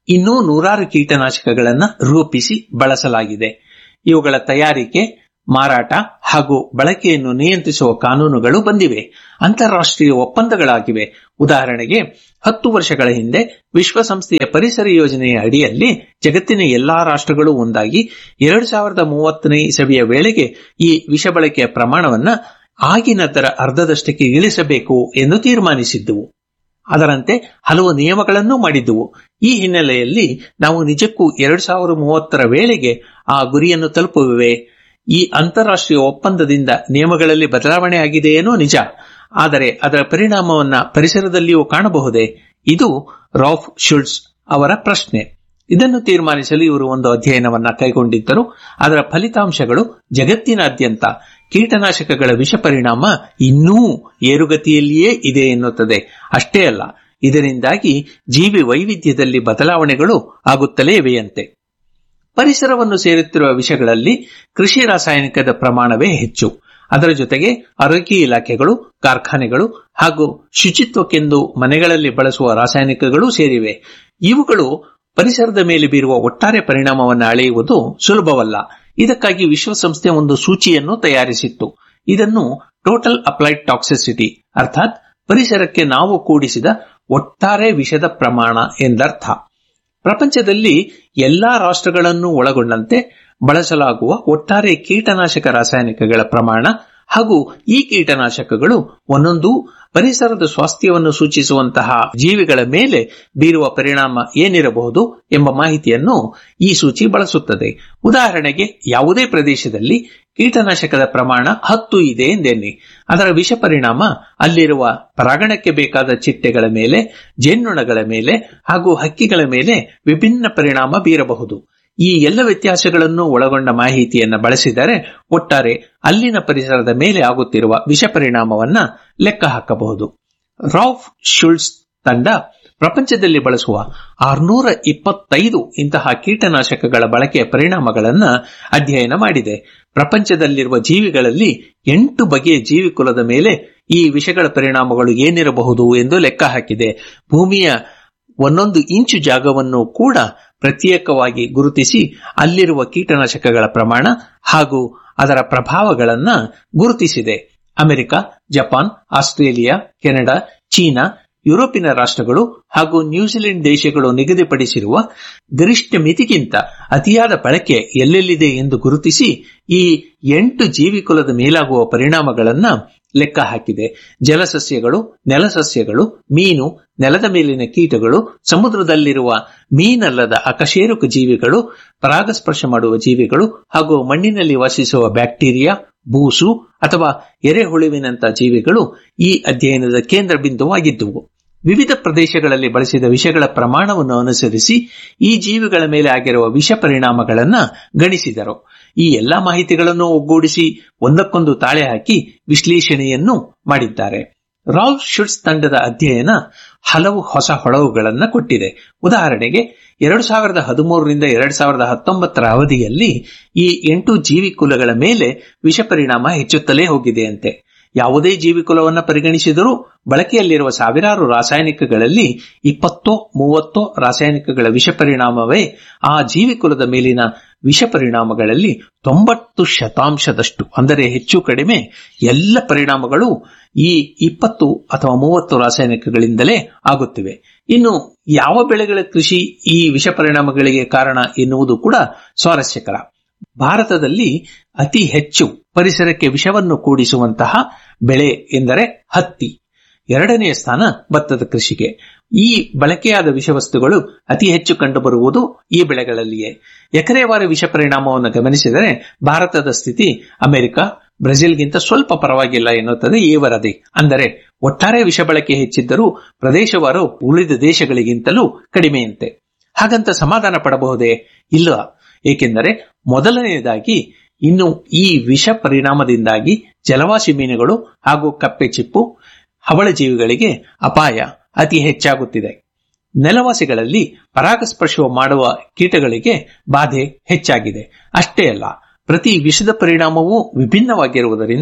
ಇನ್ನೂ ನೂರಾರು ಕೀಟನಾಶಕಗಳನ್ನು ರೂಪಿಸಿ ಬಳಸಲಾಗಿದೆ ಇವುಗಳ ತಯಾರಿಕೆ ಮಾರಾಟ ಹಾಗೂ ಬಳಕೆಯನ್ನು ನಿಯಂತ್ರಿಸುವ ಕಾನೂನುಗಳು ಬಂದಿವೆ ಅಂತಾರಾಷ್ಟ್ರೀಯ ಒಪ್ಪಂದಗಳಾಗಿವೆ ಉದಾಹರಣೆಗೆ ಹತ್ತು ವರ್ಷಗಳ ಹಿಂದೆ ವಿಶ್ವಸಂಸ್ಥೆಯ ಪರಿಸರ ಯೋಜನೆಯ ಅಡಿಯಲ್ಲಿ ಜಗತ್ತಿನ ಎಲ್ಲಾ ರಾಷ್ಟ್ರಗಳು ಒಂದಾಗಿ ಎರಡು ಸಾವಿರದ ಮೂವತ್ತನೇ ಇಸವಿಯ ವೇಳೆಗೆ ಈ ವಿಷ ಬಳಕೆಯ ಪ್ರಮಾಣವನ್ನ ಆಗಿನದರ ಅರ್ಧದಷ್ಟಕ್ಕೆ ಇಳಿಸಬೇಕು ಎಂದು ತೀರ್ಮಾನಿಸಿದ್ದವು ಅದರಂತೆ ಹಲವು ನಿಯಮಗಳನ್ನೂ ಮಾಡಿದ್ದುವು ಈ ಹಿನ್ನೆಲೆಯಲ್ಲಿ ನಾವು ನಿಜಕ್ಕೂ ಎರಡು ಸಾವಿರದ ಮೂವತ್ತರ ವೇಳೆಗೆ ಆ ಗುರಿಯನ್ನು ತಲುಪುವೆ ಈ ಅಂತಾರಾಷ್ಟ್ರೀಯ ಒಪ್ಪಂದದಿಂದ ನಿಯಮಗಳಲ್ಲಿ ಬದಲಾವಣೆ ಆಗಿದೆಯೇನೋ ನಿಜ ಆದರೆ ಅದರ ಪರಿಣಾಮವನ್ನ ಪರಿಸರದಲ್ಲಿಯೂ ಕಾಣಬಹುದೇ ಇದು ರಾಫ್ ಶುಲ್ಸ್ ಅವರ ಪ್ರಶ್ನೆ ಇದನ್ನು ತೀರ್ಮಾನಿಸಲು ಇವರು ಒಂದು ಅಧ್ಯಯನವನ್ನ ಕೈಗೊಂಡಿದ್ದರು ಅದರ ಫಲಿತಾಂಶಗಳು ಜಗತ್ತಿನಾದ್ಯಂತ ಕೀಟನಾಶಕಗಳ ವಿಷ ಪರಿಣಾಮ ಇನ್ನೂ ಏರುಗತಿಯಲ್ಲಿಯೇ ಇದೆ ಎನ್ನುತ್ತದೆ ಅಷ್ಟೇ ಅಲ್ಲ ಇದರಿಂದಾಗಿ ಜೀವಿ ವೈವಿಧ್ಯದಲ್ಲಿ ಬದಲಾವಣೆಗಳು ಆಗುತ್ತಲೇ ಇವೆಯಂತೆ ಪರಿಸರವನ್ನು ಸೇರುತ್ತಿರುವ ವಿಷಗಳಲ್ಲಿ ಕೃಷಿ ರಾಸಾಯನಿಕದ ಪ್ರಮಾಣವೇ ಹೆಚ್ಚು ಅದರ ಜೊತೆಗೆ ಆರೋಗ್ಯ ಇಲಾಖೆಗಳು ಕಾರ್ಖಾನೆಗಳು ಹಾಗೂ ಶುಚಿತ್ವಕ್ಕೆಂದು ಮನೆಗಳಲ್ಲಿ ಬಳಸುವ ರಾಸಾಯನಿಕಗಳು ಸೇರಿವೆ ಇವುಗಳು ಪರಿಸರದ ಮೇಲೆ ಬೀರುವ ಒಟ್ಟಾರೆ ಪರಿಣಾಮವನ್ನು ಅಳೆಯುವುದು ಸುಲಭವಲ್ಲ ಇದಕ್ಕಾಗಿ ವಿಶ್ವಸಂಸ್ಥೆ ಒಂದು ಸೂಚಿಯನ್ನು ತಯಾರಿಸಿತ್ತು ಇದನ್ನು ಟೋಟಲ್ ಅಪ್ಲೈಡ್ ಟಾಕ್ಸಿಸಿಟಿ ಅರ್ಥಾತ್ ಪರಿಸರಕ್ಕೆ ನಾವು ಕೂಡಿಸಿದ ಒಟ್ಟಾರೆ ವಿಷದ ಪ್ರಮಾಣ ಎಂದರ್ಥ ಪ್ರಪಂಚದಲ್ಲಿ ಎಲ್ಲಾ ರಾಷ್ಟ್ರಗಳನ್ನು ಒಳಗೊಂಡಂತೆ ಬಳಸಲಾಗುವ ಒಟ್ಟಾರೆ ಕೀಟನಾಶಕ ರಾಸಾಯನಿಕಗಳ ಪ್ರಮಾಣ ಹಾಗೂ ಈ ಕೀಟನಾಶಕಗಳು ಒಂದೊಂದು ಪರಿಸರದ ಸ್ವಾಸ್ಥ್ಯವನ್ನು ಸೂಚಿಸುವಂತಹ ಜೀವಿಗಳ ಮೇಲೆ ಬೀರುವ ಪರಿಣಾಮ ಏನಿರಬಹುದು ಎಂಬ ಮಾಹಿತಿಯನ್ನು ಈ ಸೂಚಿ ಬಳಸುತ್ತದೆ ಉದಾಹರಣೆಗೆ ಯಾವುದೇ ಪ್ರದೇಶದಲ್ಲಿ ಕೀಟನಾಶಕದ ಪ್ರಮಾಣ ಹತ್ತು ಇದೆ ಎಂದೆನ್ನಿ ಅದರ ವಿಷ ಪರಿಣಾಮ ಅಲ್ಲಿರುವ ಪರಾಗಣಕ್ಕೆ ಬೇಕಾದ ಚಿಟ್ಟೆಗಳ ಮೇಲೆ ಜೇನುನೊಣಗಳ ಮೇಲೆ ಹಾಗೂ ಹಕ್ಕಿಗಳ ಮೇಲೆ ವಿಭಿನ್ನ ಪರಿಣಾಮ ಬೀರಬಹುದು ಈ ಎಲ್ಲ ವ್ಯತ್ಯಾಸಗಳನ್ನು ಒಳಗೊಂಡ ಮಾಹಿತಿಯನ್ನು ಬಳಸಿದರೆ ಒಟ್ಟಾರೆ ಅಲ್ಲಿನ ಪರಿಸರದ ಮೇಲೆ ಆಗುತ್ತಿರುವ ವಿಷ ಪರಿಣಾಮವನ್ನ ಲೆಕ್ಕ ಹಾಕಬಹುದು ರಾಫ್ ಶುಲ್ಸ್ ತಂಡ ಪ್ರಪಂಚದಲ್ಲಿ ಬಳಸುವ ಆರ್ನೂರ ಇಪ್ಪತ್ತೈದು ಇಂತಹ ಕೀಟನಾಶಕಗಳ ಬಳಕೆಯ ಪರಿಣಾಮಗಳನ್ನು ಅಧ್ಯಯನ ಮಾಡಿದೆ ಪ್ರಪಂಚದಲ್ಲಿರುವ ಜೀವಿಗಳಲ್ಲಿ ಎಂಟು ಬಗೆಯ ಜೀವಿಕುಲದ ಮೇಲೆ ಈ ವಿಷಗಳ ಪರಿಣಾಮಗಳು ಏನಿರಬಹುದು ಎಂದು ಲೆಕ್ಕ ಹಾಕಿದೆ ಭೂಮಿಯ ಒಂದೊಂದು ಇಂಚು ಜಾಗವನ್ನು ಕೂಡ ಪ್ರತ್ಯೇಕವಾಗಿ ಗುರುತಿಸಿ ಅಲ್ಲಿರುವ ಕೀಟನಾಶಕಗಳ ಪ್ರಮಾಣ ಹಾಗೂ ಅದರ ಪ್ರಭಾವಗಳನ್ನ ಗುರುತಿಸಿದೆ America Japan Australia Canada China ಯುರೋಪಿನ ರಾಷ್ಟ್ರಗಳು ಹಾಗೂ ನ್ಯೂಜಿಲೆಂಡ್ ದೇಶಗಳು ನಿಗದಿಪಡಿಸಿರುವ ಗರಿಷ್ಠ ಮಿತಿಗಿಂತ ಅತಿಯಾದ ಬಳಕೆ ಎಲ್ಲೆಲ್ಲಿದೆ ಎಂದು ಗುರುತಿಸಿ ಈ ಎಂಟು ಜೀವಿಕುಲದ ಮೇಲಾಗುವ ಪರಿಣಾಮಗಳನ್ನ ಲೆಕ್ಕ ಹಾಕಿದೆ ಜಲಸಸ್ಯಗಳು ನೆಲಸಸ್ಯಗಳು ಮೀನು ನೆಲದ ಮೇಲಿನ ಕೀಟಗಳು ಸಮುದ್ರದಲ್ಲಿರುವ ಮೀನಲ್ಲದ ಅಕಶೇರುಕ ಜೀವಿಗಳು ಪರಾಗಸ್ಪರ್ಶ ಮಾಡುವ ಜೀವಿಗಳು ಹಾಗೂ ಮಣ್ಣಿನಲ್ಲಿ ವಾಸಿಸುವ ಬ್ಯಾಕ್ಟೀರಿಯಾ ಬೂಸು ಅಥವಾ ಎರೆಹುಳುವಿನಂಥ ಜೀವಿಗಳು ಈ ಅಧ್ಯಯನದ ಕೇಂದ್ರ ಬಿಂದುವಾಗಿದ್ದುವು ವಿವಿಧ ಪ್ರದೇಶಗಳಲ್ಲಿ ಬಳಸಿದ ವಿಷಗಳ ಪ್ರಮಾಣವನ್ನು ಅನುಸರಿಸಿ ಈ ಜೀವಿಗಳ ಮೇಲೆ ಆಗಿರುವ ವಿಷ ಪರಿಣಾಮಗಳನ್ನ ಗಣಿಸಿದರು ಈ ಎಲ್ಲಾ ಮಾಹಿತಿಗಳನ್ನು ಒಗ್ಗೂಡಿಸಿ ಒಂದಕ್ಕೊಂದು ತಾಳೆ ಹಾಕಿ ವಿಶ್ಲೇಷಣೆಯನ್ನು ಮಾಡಿದ್ದಾರೆ ರಾಲ್ಫ್ ಶುಡ್ಸ್ ತಂಡದ ಅಧ್ಯಯನ ಹಲವು ಹೊಸ ಹೊಳವುಗಳನ್ನು ಕೊಟ್ಟಿದೆ ಉದಾಹರಣೆಗೆ ಎರಡು ಸಾವಿರದ ಹದಿಮೂರರಿಂದ ಎರಡು ಸಾವಿರದ ಹತ್ತೊಂಬತ್ತರ ಅವಧಿಯಲ್ಲಿ ಈ ಎಂಟು ಜೀವಿಕುಲಗಳ ಮೇಲೆ ವಿಷ ಪರಿಣಾಮ ಹೆಚ್ಚುತ್ತಲೇ ಹೋಗಿದೆಯಂತೆ ಯಾವುದೇ ಜೀವಿಕುಲವನ್ನು ಪರಿಗಣಿಸಿದರೂ ಬಳಕೆಯಲ್ಲಿರುವ ಸಾವಿರಾರು ರಾಸಾಯನಿಕಗಳಲ್ಲಿ ಇಪ್ಪತ್ತೋ ಮೂವತ್ತೋ ರಾಸಾಯನಿಕಗಳ ವಿಷ ಪರಿಣಾಮವೇ ಆ ಜೀವಿಕುಲದ ಮೇಲಿನ ವಿಷ ಪರಿಣಾಮಗಳಲ್ಲಿ ತೊಂಬತ್ತು ಶತಾಂಶದಷ್ಟು ಅಂದರೆ ಹೆಚ್ಚು ಕಡಿಮೆ ಎಲ್ಲ ಪರಿಣಾಮಗಳು ಈ ಇಪ್ಪತ್ತು ಅಥವಾ ಮೂವತ್ತು ರಾಸಾಯನಿಕಗಳಿಂದಲೇ ಆಗುತ್ತಿವೆ ಇನ್ನು ಯಾವ ಬೆಳೆಗಳ ಕೃಷಿ ಈ ವಿಷ ಪರಿಣಾಮಗಳಿಗೆ ಕಾರಣ ಎನ್ನುವುದು ಕೂಡ ಸ್ವಾರಸ್ಯಕರ ಭಾರತದಲ್ಲಿ ಅತಿ ಹೆಚ್ಚು ಪರಿಸರಕ್ಕೆ ವಿಷವನ್ನು ಕೂಡಿಸುವಂತಹ ಬೆಳೆ ಎಂದರೆ ಹತ್ತಿ ಎರಡನೆಯ ಸ್ಥಾನ ಭತ್ತದ ಕೃಷಿಗೆ ಈ ಬಳಕೆಯಾದ ವಿಷವಸ್ತುಗಳು ಅತಿ ಹೆಚ್ಚು ಕಂಡುಬರುವುದು ಈ ಬೆಳೆಗಳಲ್ಲಿಯೇ ಎಕರೆವಾರ ವಿಷ ಪರಿಣಾಮವನ್ನು ಗಮನಿಸಿದರೆ ಭಾರತದ ಸ್ಥಿತಿ ಅಮೆರಿಕ ಬ್ರೆಜಿಲ್ಗಿಂತ ಸ್ವಲ್ಪ ಪರವಾಗಿಲ್ಲ ಎನ್ನುತ್ತದೆ ಈ ವರದಿ ಅಂದರೆ ಒಟ್ಟಾರೆ ವಿಷ ಬಳಕೆ ಹೆಚ್ಚಿದ್ದರೂ ಪ್ರದೇಶವಾರು ಉಳಿದ ದೇಶಗಳಿಗಿಂತಲೂ ಕಡಿಮೆಯಂತೆ ಹಾಗಂತ ಸಮಾಧಾನ ಪಡಬಹುದೇ ಇಲ್ಲ ಏಕೆಂದರೆ ಮೊದಲನೆಯದಾಗಿ ಇನ್ನು ಈ ವಿಷ ಪರಿಣಾಮದಿಂದಾಗಿ ಜಲವಾಸಿ ಮೀನುಗಳು ಹಾಗೂ ಕಪ್ಪೆ ಚಿಪ್ಪು ಹವಳ ಜೀವಿಗಳಿಗೆ ಅಪಾಯ ಅತಿ ಹೆಚ್ಚಾಗುತ್ತಿದೆ ನೆಲವಾಸಿಗಳಲ್ಲಿ ಪರಾಗಸ್ಪರ್ಶ ಮಾಡುವ ಕೀಟಗಳಿಗೆ ಬಾಧೆ ಹೆಚ್ಚಾಗಿದೆ ಅಷ್ಟೇ ಅಲ್ಲ ಪ್ರತಿ ವಿಷದ ಪರಿಣಾಮವೂ ವಿಭಿನ್ನವಾಗಿರುವುದರಿಂದ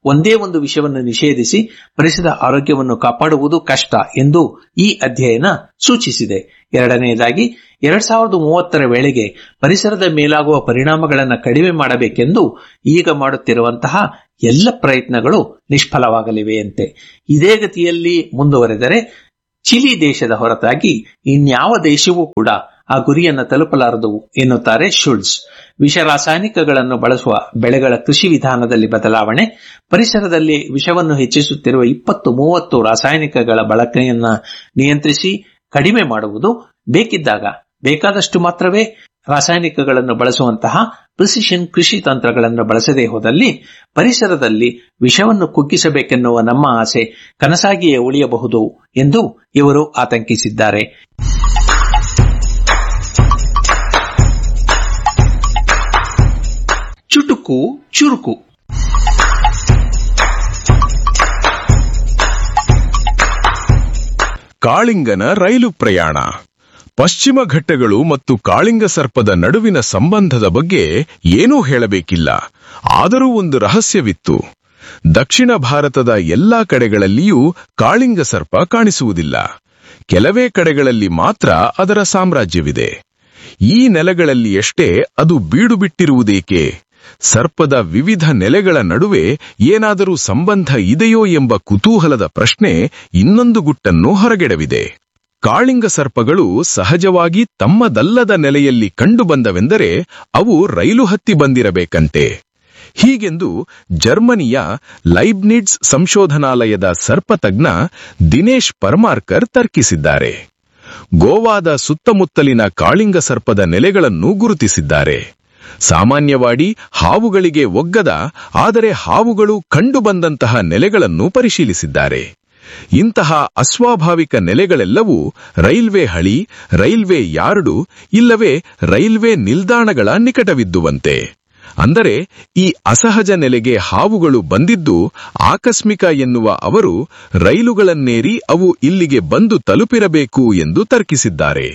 ಒಂದೇ ಒಂದು ವಿಷಯವನ್ನು ನಿಷೇಧಿಸಿ ಪರಿಸರದ ಆರೋಗ್ಯವನ್ನು ಕಾಪಾಡುವುದು ಕಷ್ಟ ಎಂದು ಈ ಅಧ್ಯಯನ ಸೂಚಿಸಿದೆ ಎರಡನೆಯದಾಗಿ ಎರಡ್ ಸಾವಿರದ ಮೂವತ್ತರ ವೇಳೆಗೆ ಪರಿಸರದ ಮೇಲಾಗುವ ಪರಿಣಾಮಗಳನ್ನು ಕಡಿಮೆ ಮಾಡಬೇಕೆಂದು ಈಗ ಮಾಡುತ್ತಿರುವಂತಹ ಎಲ್ಲ ಪ್ರಯತ್ನಗಳು ನಿಷ್ಫಲವಾಗಲಿವೆಯಂತೆ ಇದೇ ಗತಿಯಲ್ಲಿ ಮುಂದುವರೆದರೆ ಚಿಲಿ ದೇಶದ ಹೊರತಾಗಿ ಇನ್ಯಾವ ದೇಶವೂ ಕೂಡ ಆ ಗುರಿಯನ್ನು ತಲುಪಲಾರದು ಎನ್ನುತ್ತಾರೆ ಶುಲ್ಸ್ ವಿಷ ರಾಸಾಯನಿಕಗಳನ್ನು ಬಳಸುವ ಬೆಳೆಗಳ ಕೃಷಿ ವಿಧಾನದಲ್ಲಿ ಬದಲಾವಣೆ ಪರಿಸರದಲ್ಲಿ ವಿಷವನ್ನು ಹೆಚ್ಚಿಸುತ್ತಿರುವ ಇಪ್ಪತ್ತು ಮೂವತ್ತು ರಾಸಾಯನಿಕಗಳ ಬಳಕೆಯನ್ನ ನಿಯಂತ್ರಿಸಿ ಕಡಿಮೆ ಮಾಡುವುದು ಬೇಕಿದ್ದಾಗ ಬೇಕಾದಷ್ಟು ಮಾತ್ರವೇ ರಾಸಾಯನಿಕಗಳನ್ನು ಬಳಸುವಂತಹ ಪ್ರಿಸಿಷನ್ ಕೃಷಿ ತಂತ್ರಗಳನ್ನು ಬಳಸದೇ ಹೋದಲ್ಲಿ ಪರಿಸರದಲ್ಲಿ ವಿಷವನ್ನು ಕುಗ್ಗಿಸಬೇಕೆನ್ನುವ ನಮ್ಮ ಆಸೆ ಕನಸಾಗಿಯೇ ಉಳಿಯಬಹುದು ಎಂದು ಇವರು ಆತಂಕಿಸಿದ್ದಾರೆ ಚುಟುಕು ಚುರುಕು
ಕಾಳಿಂಗನ ರೈಲು ಪ್ರಯಾಣ ಪಶ್ಚಿಮ ಘಟ್ಟಗಳು ಮತ್ತು ಕಾಳಿಂಗ ಸರ್ಪದ ನಡುವಿನ ಸಂಬಂಧದ ಬಗ್ಗೆ ಏನೂ ಹೇಳಬೇಕಿಲ್ಲ ಆದರೂ ಒಂದು ರಹಸ್ಯವಿತ್ತು ದಕ್ಷಿಣ ಭಾರತದ ಎಲ್ಲಾ ಕಡೆಗಳಲ್ಲಿಯೂ ಕಾಳಿಂಗ ಸರ್ಪ ಕಾಣಿಸುವುದಿಲ್ಲ ಕೆಲವೇ ಕಡೆಗಳಲ್ಲಿ ಮಾತ್ರ ಅದರ ಸಾಮ್ರಾಜ್ಯವಿದೆ ಈ ನೆಲೆಗಳಲ್ಲಿ ಎಷ್ಟೇ ಅದು ಬೀಡು ಬಿಟ್ಟಿರುವುದೇಕೆ ಸರ್ಪದ ವಿವಿಧ ನೆಲೆಗಳ ನಡುವೆ ಏನಾದರೂ ಸಂಬಂಧ ಇದೆಯೋ ಎಂಬ ಕುತೂಹಲದ ಪ್ರಶ್ನೆ ಇನ್ನೊಂದು ಗುಟ್ಟನ್ನು ಹೊರಗೆಡವಿದೆ ಕಾಳಿಂಗ ಸರ್ಪಗಳು ಸಹಜವಾಗಿ ತಮ್ಮದಲ್ಲದ ನೆಲೆಯಲ್ಲಿ ಕಂಡುಬಂದವೆಂದರೆ ಅವು ರೈಲು ಹತ್ತಿ ಬಂದಿರಬೇಕಂತೆ ಹೀಗೆಂದು ಜರ್ಮನಿಯ ಲೈಬ್ನಿಡ್ಸ್ ಸಂಶೋಧನಾಲಯದ ಸರ್ಪತಜ್ಞ ದಿನೇಶ್ ಪರ್ಮಾರ್ಕರ್ ತರ್ಕಿಸಿದ್ದಾರೆ ಗೋವಾದ ಸುತ್ತಮುತ್ತಲಿನ ಕಾಳಿಂಗ ಸರ್ಪದ ನೆಲೆಗಳನ್ನು ಗುರುತಿಸಿದ್ದಾರೆ ಸಾಮಾನ್ಯವಾಗಿ ಹಾವುಗಳಿಗೆ ಒಗ್ಗದ ಆದರೆ ಹಾವುಗಳು ಕಂಡುಬಂದಂತಹ ನೆಲೆಗಳನ್ನು ಪರಿಶೀಲಿಸಿದ್ದಾರೆ ಇಂತಹ ಅಸ್ವಾಭಾವಿಕ ನೆಲೆಗಳೆಲ್ಲವೂ ರೈಲ್ವೆ ಹಳಿ ರೈಲ್ವೆ ಯಾರ್ಡು ಇಲ್ಲವೇ ರೈಲ್ವೆ ನಿಲ್ದಾಣಗಳ ನಿಕಟವಿದ್ದುವಂತೆ ಅಂದರೆ ಈ ಅಸಹಜ ನೆಲೆಗೆ ಹಾವುಗಳು ಬಂದಿದ್ದು ಆಕಸ್ಮಿಕ ಎನ್ನುವ ಅವರು ರೈಲುಗಳನ್ನೇರಿ ಅವು ಇಲ್ಲಿಗೆ ಬಂದು ತಲುಪಿರಬೇಕು ಎಂದು ತರ್ಕಿಸಿದ್ದಾರೆ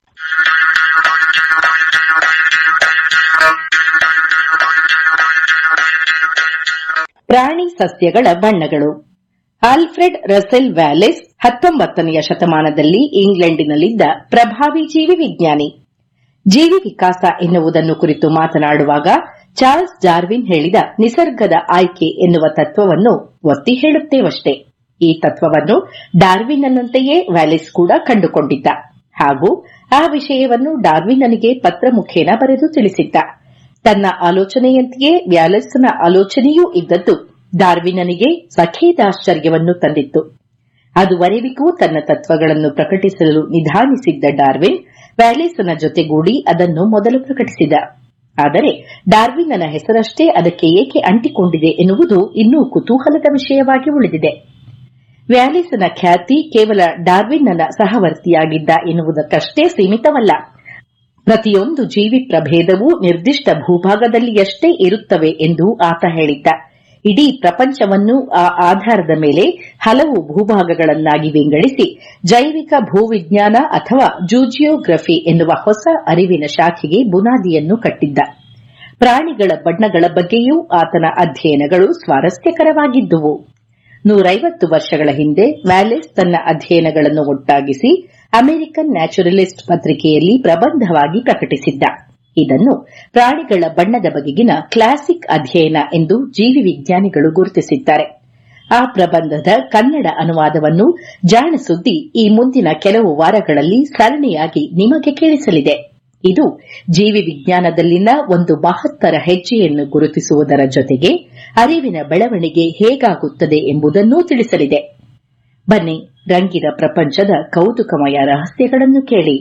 ಪ್ರಾಣಿ ಸಸ್ಯಗಳ ಬಣ್ಣಗಳು ಆಲ್ಫ್ರೆಡ್ ರಸೆಲ್ ವ್ಯಾಲೆಸ್ ಹತ್ತೊಂಬತ್ತನೆಯ ಶತಮಾನದಲ್ಲಿ ಇಂಗ್ಲೆಂಡಿನಲ್ಲಿದ್ದ ಪ್ರಭಾವಿ ಜೀವಿ ವಿಜ್ಞಾನಿ ಜೀವಿ ವಿಕಾಸ ಎನ್ನುವುದನ್ನು ಕುರಿತು ಮಾತನಾಡುವಾಗ ಚಾರ್ಲ್ಸ್ ಡಾರ್ವಿನ್ ಹೇಳಿದ ನಿಸರ್ಗದ ಆಯ್ಕೆ ಎನ್ನುವ ತತ್ವವನ್ನು ಒತ್ತಿ ಹೇಳುತ್ತೇವಷ್ಟೇ ಈ ತತ್ವವನ್ನು ಡಾರ್ವಿನ್ನಂತೆಯೇ ವ್ಯಾಲಿಸ್ ಕೂಡ ಕಂಡುಕೊಂಡಿದ್ದ ಹಾಗೂ ಆ ವಿಷಯವನ್ನು ಡಾರ್ವಿನ್ನನಿಗೆ ಪತ್ರ ಮುಖೇನ ಬರೆದು ತಿಳಿಸಿದ್ದ ತನ್ನ ಆಲೋಚನೆಯಂತೆಯೇ ವ್ಯಾಲೆಸ್ನ ಆಲೋಚನೆಯೂ ಇದ್ದದ್ದು ಡಾರ್ವಿನ್ನನಿಗೆ ಸಖೇದಾಶ್ಚರ್ಯವನ್ನು ತಂದಿತ್ತು ಅದುವರೆವಿಗೂ ತನ್ನ ತತ್ವಗಳನ್ನು ಪ್ರಕಟಿಸಲು ನಿಧಾನಿಸಿದ್ದ ಡಾರ್ವಿನ್ ವ್ಯಾಲಿಸ್ನ ಜೊತೆಗೂಡಿ ಅದನ್ನು ಮೊದಲು ಪ್ರಕಟಿಸಿದ ಆದರೆ ಡಾರ್ವಿನ್ನನ ಹೆಸರಷ್ಟೇ ಅದಕ್ಕೆ ಏಕೆ ಅಂಟಿಕೊಂಡಿದೆ ಎನ್ನುವುದು ಇನ್ನೂ ಕುತೂಹಲದ ವಿಷಯವಾಗಿ ಉಳಿದಿದೆ ವ್ಯಾಲಿಸ್ನ ಖ್ಯಾತಿ ಕೇವಲ ಡಾರ್ವಿನ್ನನ ಸಹವರ್ತಿಯಾಗಿದ್ದ ಎನ್ನುವುದಕ್ಕಷ್ಟೇ ಸೀಮಿತವಲ್ಲ ಪ್ರತಿಯೊಂದು ಜೀವಿ ಪ್ರಭೇದವೂ ನಿರ್ದಿಷ್ಟ ಭೂಭಾಗದಲ್ಲಿಯಷ್ಟೇ ಇರುತ್ತವೆ ಎಂದು ಆತ ಹೇಳಿದ್ದ ಇಡೀ ಪ್ರಪಂಚವನ್ನು ಆ ಆಧಾರದ ಮೇಲೆ ಹಲವು ಭೂಭಾಗಗಳನ್ನಾಗಿ ವಿಂಗಡಿಸಿ ಜೈವಿಕ ಭೂವಿಜ್ಞಾನ ಅಥವಾ ಜೂಜಿಯೋಗ್ರಫಿ ಎನ್ನುವ ಹೊಸ ಅರಿವಿನ ಶಾಖೆಗೆ ಬುನಾದಿಯನ್ನು ಕಟ್ಟಿದ್ದ ಪ್ರಾಣಿಗಳ ಬಣ್ಣಗಳ ಬಗ್ಗೆಯೂ ಆತನ ಅಧ್ಯಯನಗಳು ಸ್ವಾರಸ್ಯಕರವಾಗಿದ್ದುವು ನೂರೈವತ್ತು ವರ್ಷಗಳ ಹಿಂದೆ ವ್ಯಾಲೆಸ್ ತನ್ನ ಅಧ್ಯಯನಗಳನ್ನು ಒಟ್ಟಾಗಿಸಿ ಅಮೆರಿಕನ್ ನ್ಯಾಚುರಲಿಸ್ಟ್ ಪತ್ರಿಕೆಯಲ್ಲಿ ಪ್ರಬಂಧವಾಗಿ ಪ್ರಕಟಿಸಿದ್ದ ಇದನ್ನು ಪ್ರಾಣಿಗಳ ಬಣ್ಣದ ಬಗೆಗಿನ ಕ್ಲಾಸಿಕ್ ಅಧ್ಯಯನ ಎಂದು ಜೀವಿ ವಿಜ್ಞಾನಿಗಳು ಗುರುತಿಸಿದ್ದಾರೆ ಆ ಪ್ರಬಂಧದ ಕನ್ನಡ ಅನುವಾದವನ್ನು ಜಾಣ ಸುದ್ದಿ ಈ ಮುಂದಿನ ಕೆಲವು ವಾರಗಳಲ್ಲಿ ಸರಣಿಯಾಗಿ ನಿಮಗೆ ಕೇಳಿಸಲಿದೆ ಇದು ಜೀವಿ ವಿಜ್ಞಾನದಲ್ಲಿನ ಒಂದು ಮಹತ್ತರ ಹೆಜ್ಜೆಯನ್ನು ಗುರುತಿಸುವುದರ ಜೊತೆಗೆ ಅರಿವಿನ ಬೆಳವಣಿಗೆ ಹೇಗಾಗುತ್ತದೆ ಎಂಬುದನ್ನೂ ತಿಳಿಸಲಿದೆ ಬನ್ನಿ ರಂಗಿನ ಪ್ರಪಂಚದ ಕೌತುಕಮಯ ರಹಸ್ಯಗಳನ್ನು ಕೇಳಿ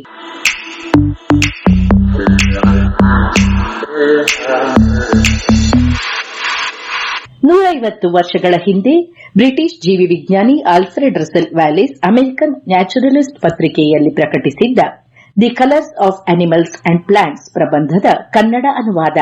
ನೂರೈವತ್ತು ವರ್ಷಗಳ ಹಿಂದೆ ಬ್ರಿಟಿಷ್ ಜೀವಿ ವಿಜ್ಞಾನಿ Alfred Russel Wallace American naturalist ಪತ್ರಿಕೆಯಲ್ಲಿ ಪ್ರಕಟಿಸಿದ್ದ the colours of animals and plants ಪ್ರಬಂಧದ ಕನ್ನಡ ಅನುವಾದ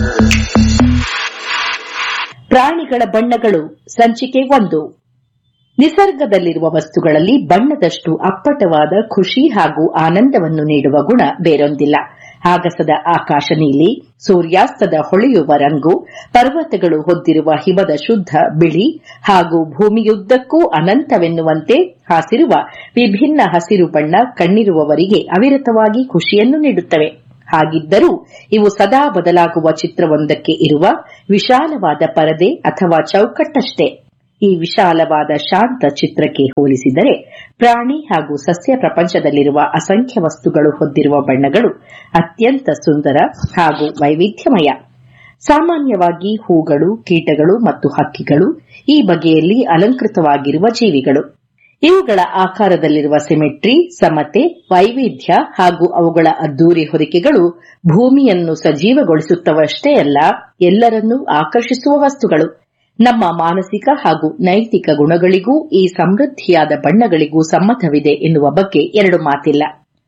ಪ್ರಾಣಿಗಳ ಬಣ್ಣಗಳು ಸಂಚಿಕೆ ಒಂದು ನಿಸರ್ಗದಲ್ಲಿರುವ ವಸ್ತುಗಳಲ್ಲಿ ಬಣ್ಣದಷ್ಟು ಅಪ್ಪಟವಾದ ಖುಷಿ ಹಾಗೂ ಆನಂದವನ್ನು ನೀಡುವ ಗುಣ ಬೇರೊಂದಿಲ್ಲ ಆಗಸದ ಆಕಾಶ ನೀಲಿ ಸೂರ್ಯಾಸ್ತದ ಹೊಳೆಯುವ ರಂಗು ಪರ್ವತಗಳು ಹೊದ್ದಿರುವ ಹಿಮದ ಶುದ್ಧ ಬಿಳಿ ಹಾಗೂ ಭೂಮಿಯುದ್ದಕ್ಕೂ ಅನಂತವೆನ್ನುವಂತೆ ಹಾಸಿರುವ ವಿಭಿನ್ನ ಹಸಿರು ಬಣ್ಣ ಕಣ್ಣಿರುವವರಿಗೆ ಅವಿರತವಾಗಿ ಖುಷಿಯನ್ನು ನೀಡುತ್ತವೆ ಹಾಗಿದ್ದರೂ ಇವು ಸದಾ ಬದಲಾಗುವ ಚಿತ್ರವೊಂದಕ್ಕೆ ಇರುವ ವಿಶಾಲವಾದ ಪರದೆ ಅಥವಾ ಚೌಕಟ್ಟಷ್ಟೇ ಈ ವಿಶಾಲವಾದ ಶಾಂತ ಚಿತ್ರಕ್ಕೆ ಹೋಲಿಸಿದರೆ ಪ್ರಾಣಿ ಹಾಗೂ ಸಸ್ಯ ಪ್ರಪಂಚದಲ್ಲಿರುವ ಅಸಂಖ್ಯ ವಸ್ತುಗಳು ಹೊಂದಿರುವ ಬಣ್ಣಗಳು ಅತ್ಯಂತ ಸುಂದರ ಹಾಗೂ ವೈವಿಧ್ಯಮಯ ಸಾಮಾನ್ಯವಾಗಿ ಹೂಗಳು ಕೀಟಗಳು ಮತ್ತು ಹಕ್ಕಿಗಳು ಈ ಬಗೆಯಲ್ಲಿ ಅಲಂಕೃತವಾಗಿರುವ ಜೀವಿಗಳು ಇವುಗಳ ಆಕಾರದಲ್ಲಿರುವ ಸಿಮೆಟ್ರಿ ಸಮತೆ ವೈವಿಧ್ಯ ಹಾಗೂ ಅವುಗಳ ಅದ್ದೂರಿ ಹೊದಿಕೆಗಳು ಭೂಮಿಯನ್ನು ಸಜೀವಗೊಳಿಸುತ್ತವಷ್ಟೇ ಅಲ್ಲ ಎಲ್ಲರನ್ನೂ ಆಕರ್ಷಿಸುವ ವಸ್ತುಗಳು ನಮ್ಮ ಮಾನಸಿಕ ಹಾಗೂ ನೈತಿಕ ಗುಣಗಳಿಗೂ ಈ ಸಮೃದ್ಧಿಯಾದ ಬಣ್ಣಗಳಿಗೂ ಸಮ್ಮತವಿದೆ ಎನ್ನುವ ಬಗ್ಗೆ ಎರಡು ಮಾತಿಲ್ಲ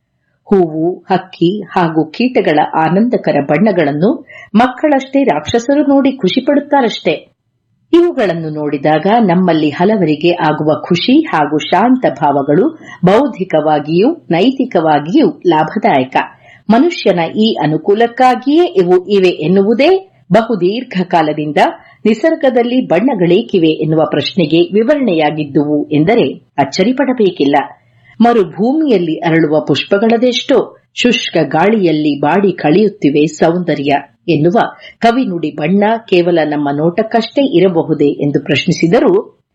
ಹೂವು ಹಕ್ಕಿ ಹಾಗೂ ಕೀಟಗಳ ಆನಂದಕರ ಬಣ್ಣಗಳನ್ನು ಮಕ್ಕಳಷ್ಟೇ ರಾಕ್ಷಸರು ನೋಡಿ ಖುಷಿಪಡುತ್ತಾರಷ್ಟೇ ಇವುಗಳನ್ನು ನೋಡಿದಾಗ ನಮ್ಮಲ್ಲಿ ಹಲವರಿಗೆ ಆಗುವ ಖುಷಿ ಹಾಗೂ ಶಾಂತ ಭಾವಗಳು ಬೌದ್ಧಿಕವಾಗಿಯೂ ನೈತಿಕವಾಗಿಯೂ ಲಾಭದಾಯಕ ಮನುಷ್ಯನ ಈ ಅನುಕೂಲಕ್ಕಾಗಿಯೇ ಇವು ಇವೆ ಎನ್ನುವುದೇ ಬಹುದೀರ್ಘ ಕಾಲದಿಂದ ನಿಸರ್ಗದಲ್ಲಿ ಬಣ್ಣಗಳೇಕಿವೆ ಎನ್ನುವ ಪ್ರಶ್ನೆಗೆ ವಿವರಣೆಯಾಗಿದ್ದುವು ಎಂದರೆ ಅಚ್ಚರಿಪಡಬೇಕಿಲ್ಲ ಮರುಭೂಮಿಯಲ್ಲಿ ಅರಳುವ ಪುಷ್ಪಗಳದೆಷ್ಟೋ ಶುಷ್ಕ ಗಾಳಿಯಲ್ಲಿ ಬಾಡಿ ಕಳೆಯುತ್ತಿವೆ ಸೌಂದರ್ಯ ಎನ್ನುವ ಕವಿನುಡಿ ಬಣ್ಣ ಕೇವಲ ನಮ್ಮ ನೋಟಕ್ಕಷ್ಟೇ ಇರಬಹುದೇ ಎಂದು ಪ್ರಶ್ನಿಸಿದರೂ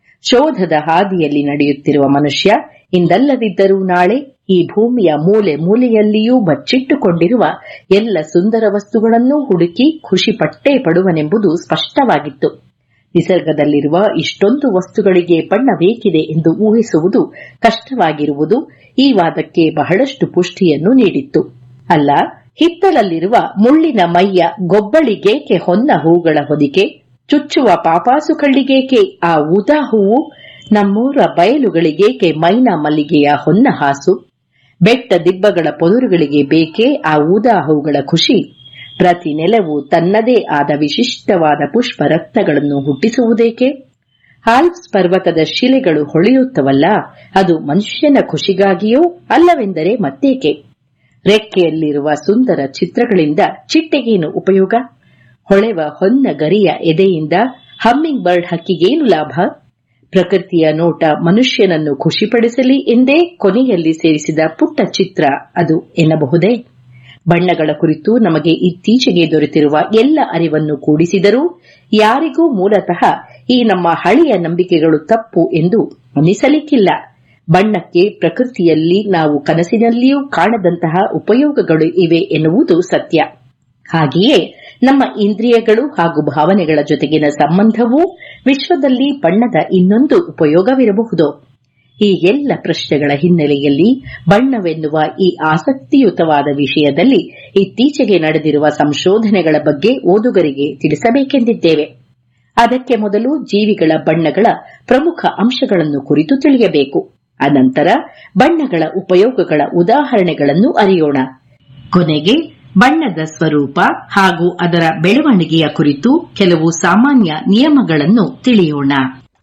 ಶೋಧದ ಹಾದಿಯಲ್ಲಿ ನಡೆಯುತ್ತಿರುವ ಮನುಷ್ಯ ಇಂದಲ್ಲದಿದ್ದರೂ ನಾಳೆ ಈ ಭೂಮಿಯ ಮೂಲೆ ಮೂಲೆಯಲ್ಲಿಯೂ ಬಚ್ಚಿಟ್ಟುಕೊಂಡಿರುವ ಎಲ್ಲ ಸುಂದರ ವಸ್ತುಗಳನ್ನೂ ಹುಡುಕಿ ಖುಷಿ ಪಟ್ಟೇ ಪಡುವನೆಂಬುದು ಸ್ಪಷ್ಟವಾಗಿತ್ತು ನಿಸರ್ಗದಲ್ಲಿರುವ ಇಷ್ಟೊಂದು ವಸ್ತುಗಳಿಗೆ ಬಣ್ಣ ಬೇಕಿದೆ ಎಂದು ಊಹಿಸುವುದು ಕಷ್ಟವಾಗಿರುವುದು ಈ ವಾದಕ್ಕೆ ಬಹಳಷ್ಟು ಪುಷ್ಟಿಯನ್ನು ನೀಡಿತ್ತು ಅಲ್ಲ ಹಿತ್ತಲಲ್ಲಿರುವ ಮುಳ್ಳಿನ ಮೈಯ ಗೊಬ್ಬಳಿಗೇಕೆ ಹೊನ್ನ ಹೂಗಳ ಹೊದಿಕೆ ಚುಚ್ಚುವ ಪಾಪಾಸು ಕಳ್ಳಿಗೇಕೆ ಆ ಊದಾ ಹೂವು ನಮ್ಮೂರ ಬಯಲುಗಳಿಗೇಕೆ ಮೈನಾ ಮಲ್ಲಿಗೆಯ ಹೊನ್ನ ಹಾಸು ಬೆಟ್ಟ ದಿಬ್ಬಗಳ ಪೊದುರುಗಳಿಗೆ ಬೇಕೇ ಆ ಊದಾ ಹೂಗಳ ಖುಷಿ ಪ್ರತಿ ನೆಲವು ತನ್ನದೇ ಆದ ವಿಶಿಷ್ಟವಾದ ಪುಷ್ಪ ರತ್ನಗಳನ್ನು ಹುಟ್ಟಿಸುವುದೇಕೆ ಆಲ್ಪ್ಸ್ ಪರ್ವತದ ಶಿಲೆಗಳು ಹೊಳೆಯುತ್ತವಲ್ಲ ಅದು ಮನುಷ್ಯನ ಖುಷಿಗಾಗಿಯೋ ಅಲ್ಲವೆಂದರೆ ಮತ್ತೇಕೆ ರೆಕ್ಕೆಯಲ್ಲಿರುವ ಸುಂದರ ಚಿತ್ರಗಳಿಂದ ಚಿಟ್ಟೆಗೇನು ಉಪಯೋಗ ಹೊಳೆವ ಹೊನ್ನ ಗರಿಯ ಎದೆಯಿಂದ ಹಮ್ಮಿಂಗ್ ಬರ್ಡ್ ಹಕ್ಕಿಗೇನು ಲಾಭ ಪ್ರಕೃತಿಯ ನೋಟ ಮನುಷ್ಯನನ್ನು ಖುಷಿಪಡಿಸಲಿ ಎಂದೇ ಕೊನೆಯಲ್ಲಿ ಸೇರಿಸಿದ ಪುಟ್ಟ ಚಿತ್ರ ಅದು ಎನ್ನಬಹುದೇ ಬಣ್ಣಗಳ ಕುರಿತು ನಮಗೆ ಇತ್ತೀಚೆಗೆ ದೊರೆತಿರುವ ಎಲ್ಲ ಅರಿವನ್ನು ಕೂಡಿಸಿದರೂ ಯಾರಿಗೂ ಮೂಲತಃ ಈ ನಮ್ಮ ಹಳೆಯ ನಂಬಿಕೆಗಳು ತಪ್ಪು ಎಂದು ಅನಿಸಲಿಕ್ಕಿಲ್ಲ ಬಣ್ಣಕ್ಕೆ ಪ್ರಕೃತಿಯಲ್ಲಿ ನಾವು ಕನಸಿನಲ್ಲಿಯೂ ಕಾಣದಂತಹ ಉಪಯೋಗಗಳು ಇವೆ ಎನ್ನುವುದು ಸತ್ಯ ಹಾಗೆಯೇ ನಮ್ಮ ಇಂದ್ರಿಯಗಳು ಹಾಗೂ ಭಾವನೆಗಳ ಜೊತೆಗಿನ ಸಂಬಂಧವೂ ವಿಶ್ವದಲ್ಲಿ ಬಣ್ಣದ ಇನ್ನೊಂದು ಉಪಯೋಗವಿರಬಹುದು ಈ ಎಲ್ಲ ಪ್ರಶ್ನೆಗಳ ಹಿನ್ನೆಲೆಯಲ್ಲಿ ಬಣ್ಣವೆನ್ನುವ ಈ ಆಸಕ್ತಿಯುತವಾದ ವಿಷಯದಲ್ಲಿ ಇತ್ತೀಚೆಗೆ ನಡೆದಿರುವ ಸಂಶೋಧನೆಗಳ ಬಗ್ಗೆ ಓದುಗರಿಗೆ ತಿಳಿಸಬೇಕೆಂದಿದ್ದೇವೆ ಅದಕ್ಕೆ ಮೊದಲು ಜೀವಿಗಳ ಬಣ್ಣಗಳ ಪ್ರಮುಖ ಅಂಶಗಳನ್ನು ಕುರಿತು ತಿಳಿಯಬೇಕು ಅನಂತರ ಬಣ್ಣಗಳ ಉಪಯೋಗಗಳ ಉದಾಹರಣೆಗಳನ್ನು ಅರಿಯೋಣ ಕೊನೆಗೆ ಬಣ್ಣದ ಸ್ವರೂಪ ಹಾಗೂ ಅದರ ಬೆಳವಣಿಗೆಯ ಕುರಿತು ಕೆಲವು ಸಾಮಾನ್ಯ ನಿಯಮಗಳನ್ನು ತಿಳಿಯೋಣ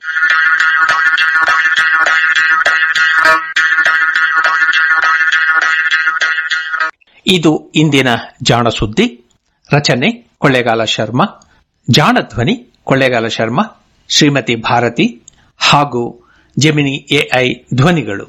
ಇದು ಇಂದಿನ ಜಾಣ ಸುದ್ದಿ ರಚನೆ ಕೊಳ್ಳೇಗಾಲ ಶರ್ಮಾ ಜಾಣ ಧ್ವನಿ ಕೊಳ್ಳೇಗಾಲ ಶರ್ಮಾ ಶ್ರೀಮತಿ ಭಾರತಿ ಹಾಗೂ ಜೆಮಿನಿ ಎಐ ಧ್ವನಿಗಳು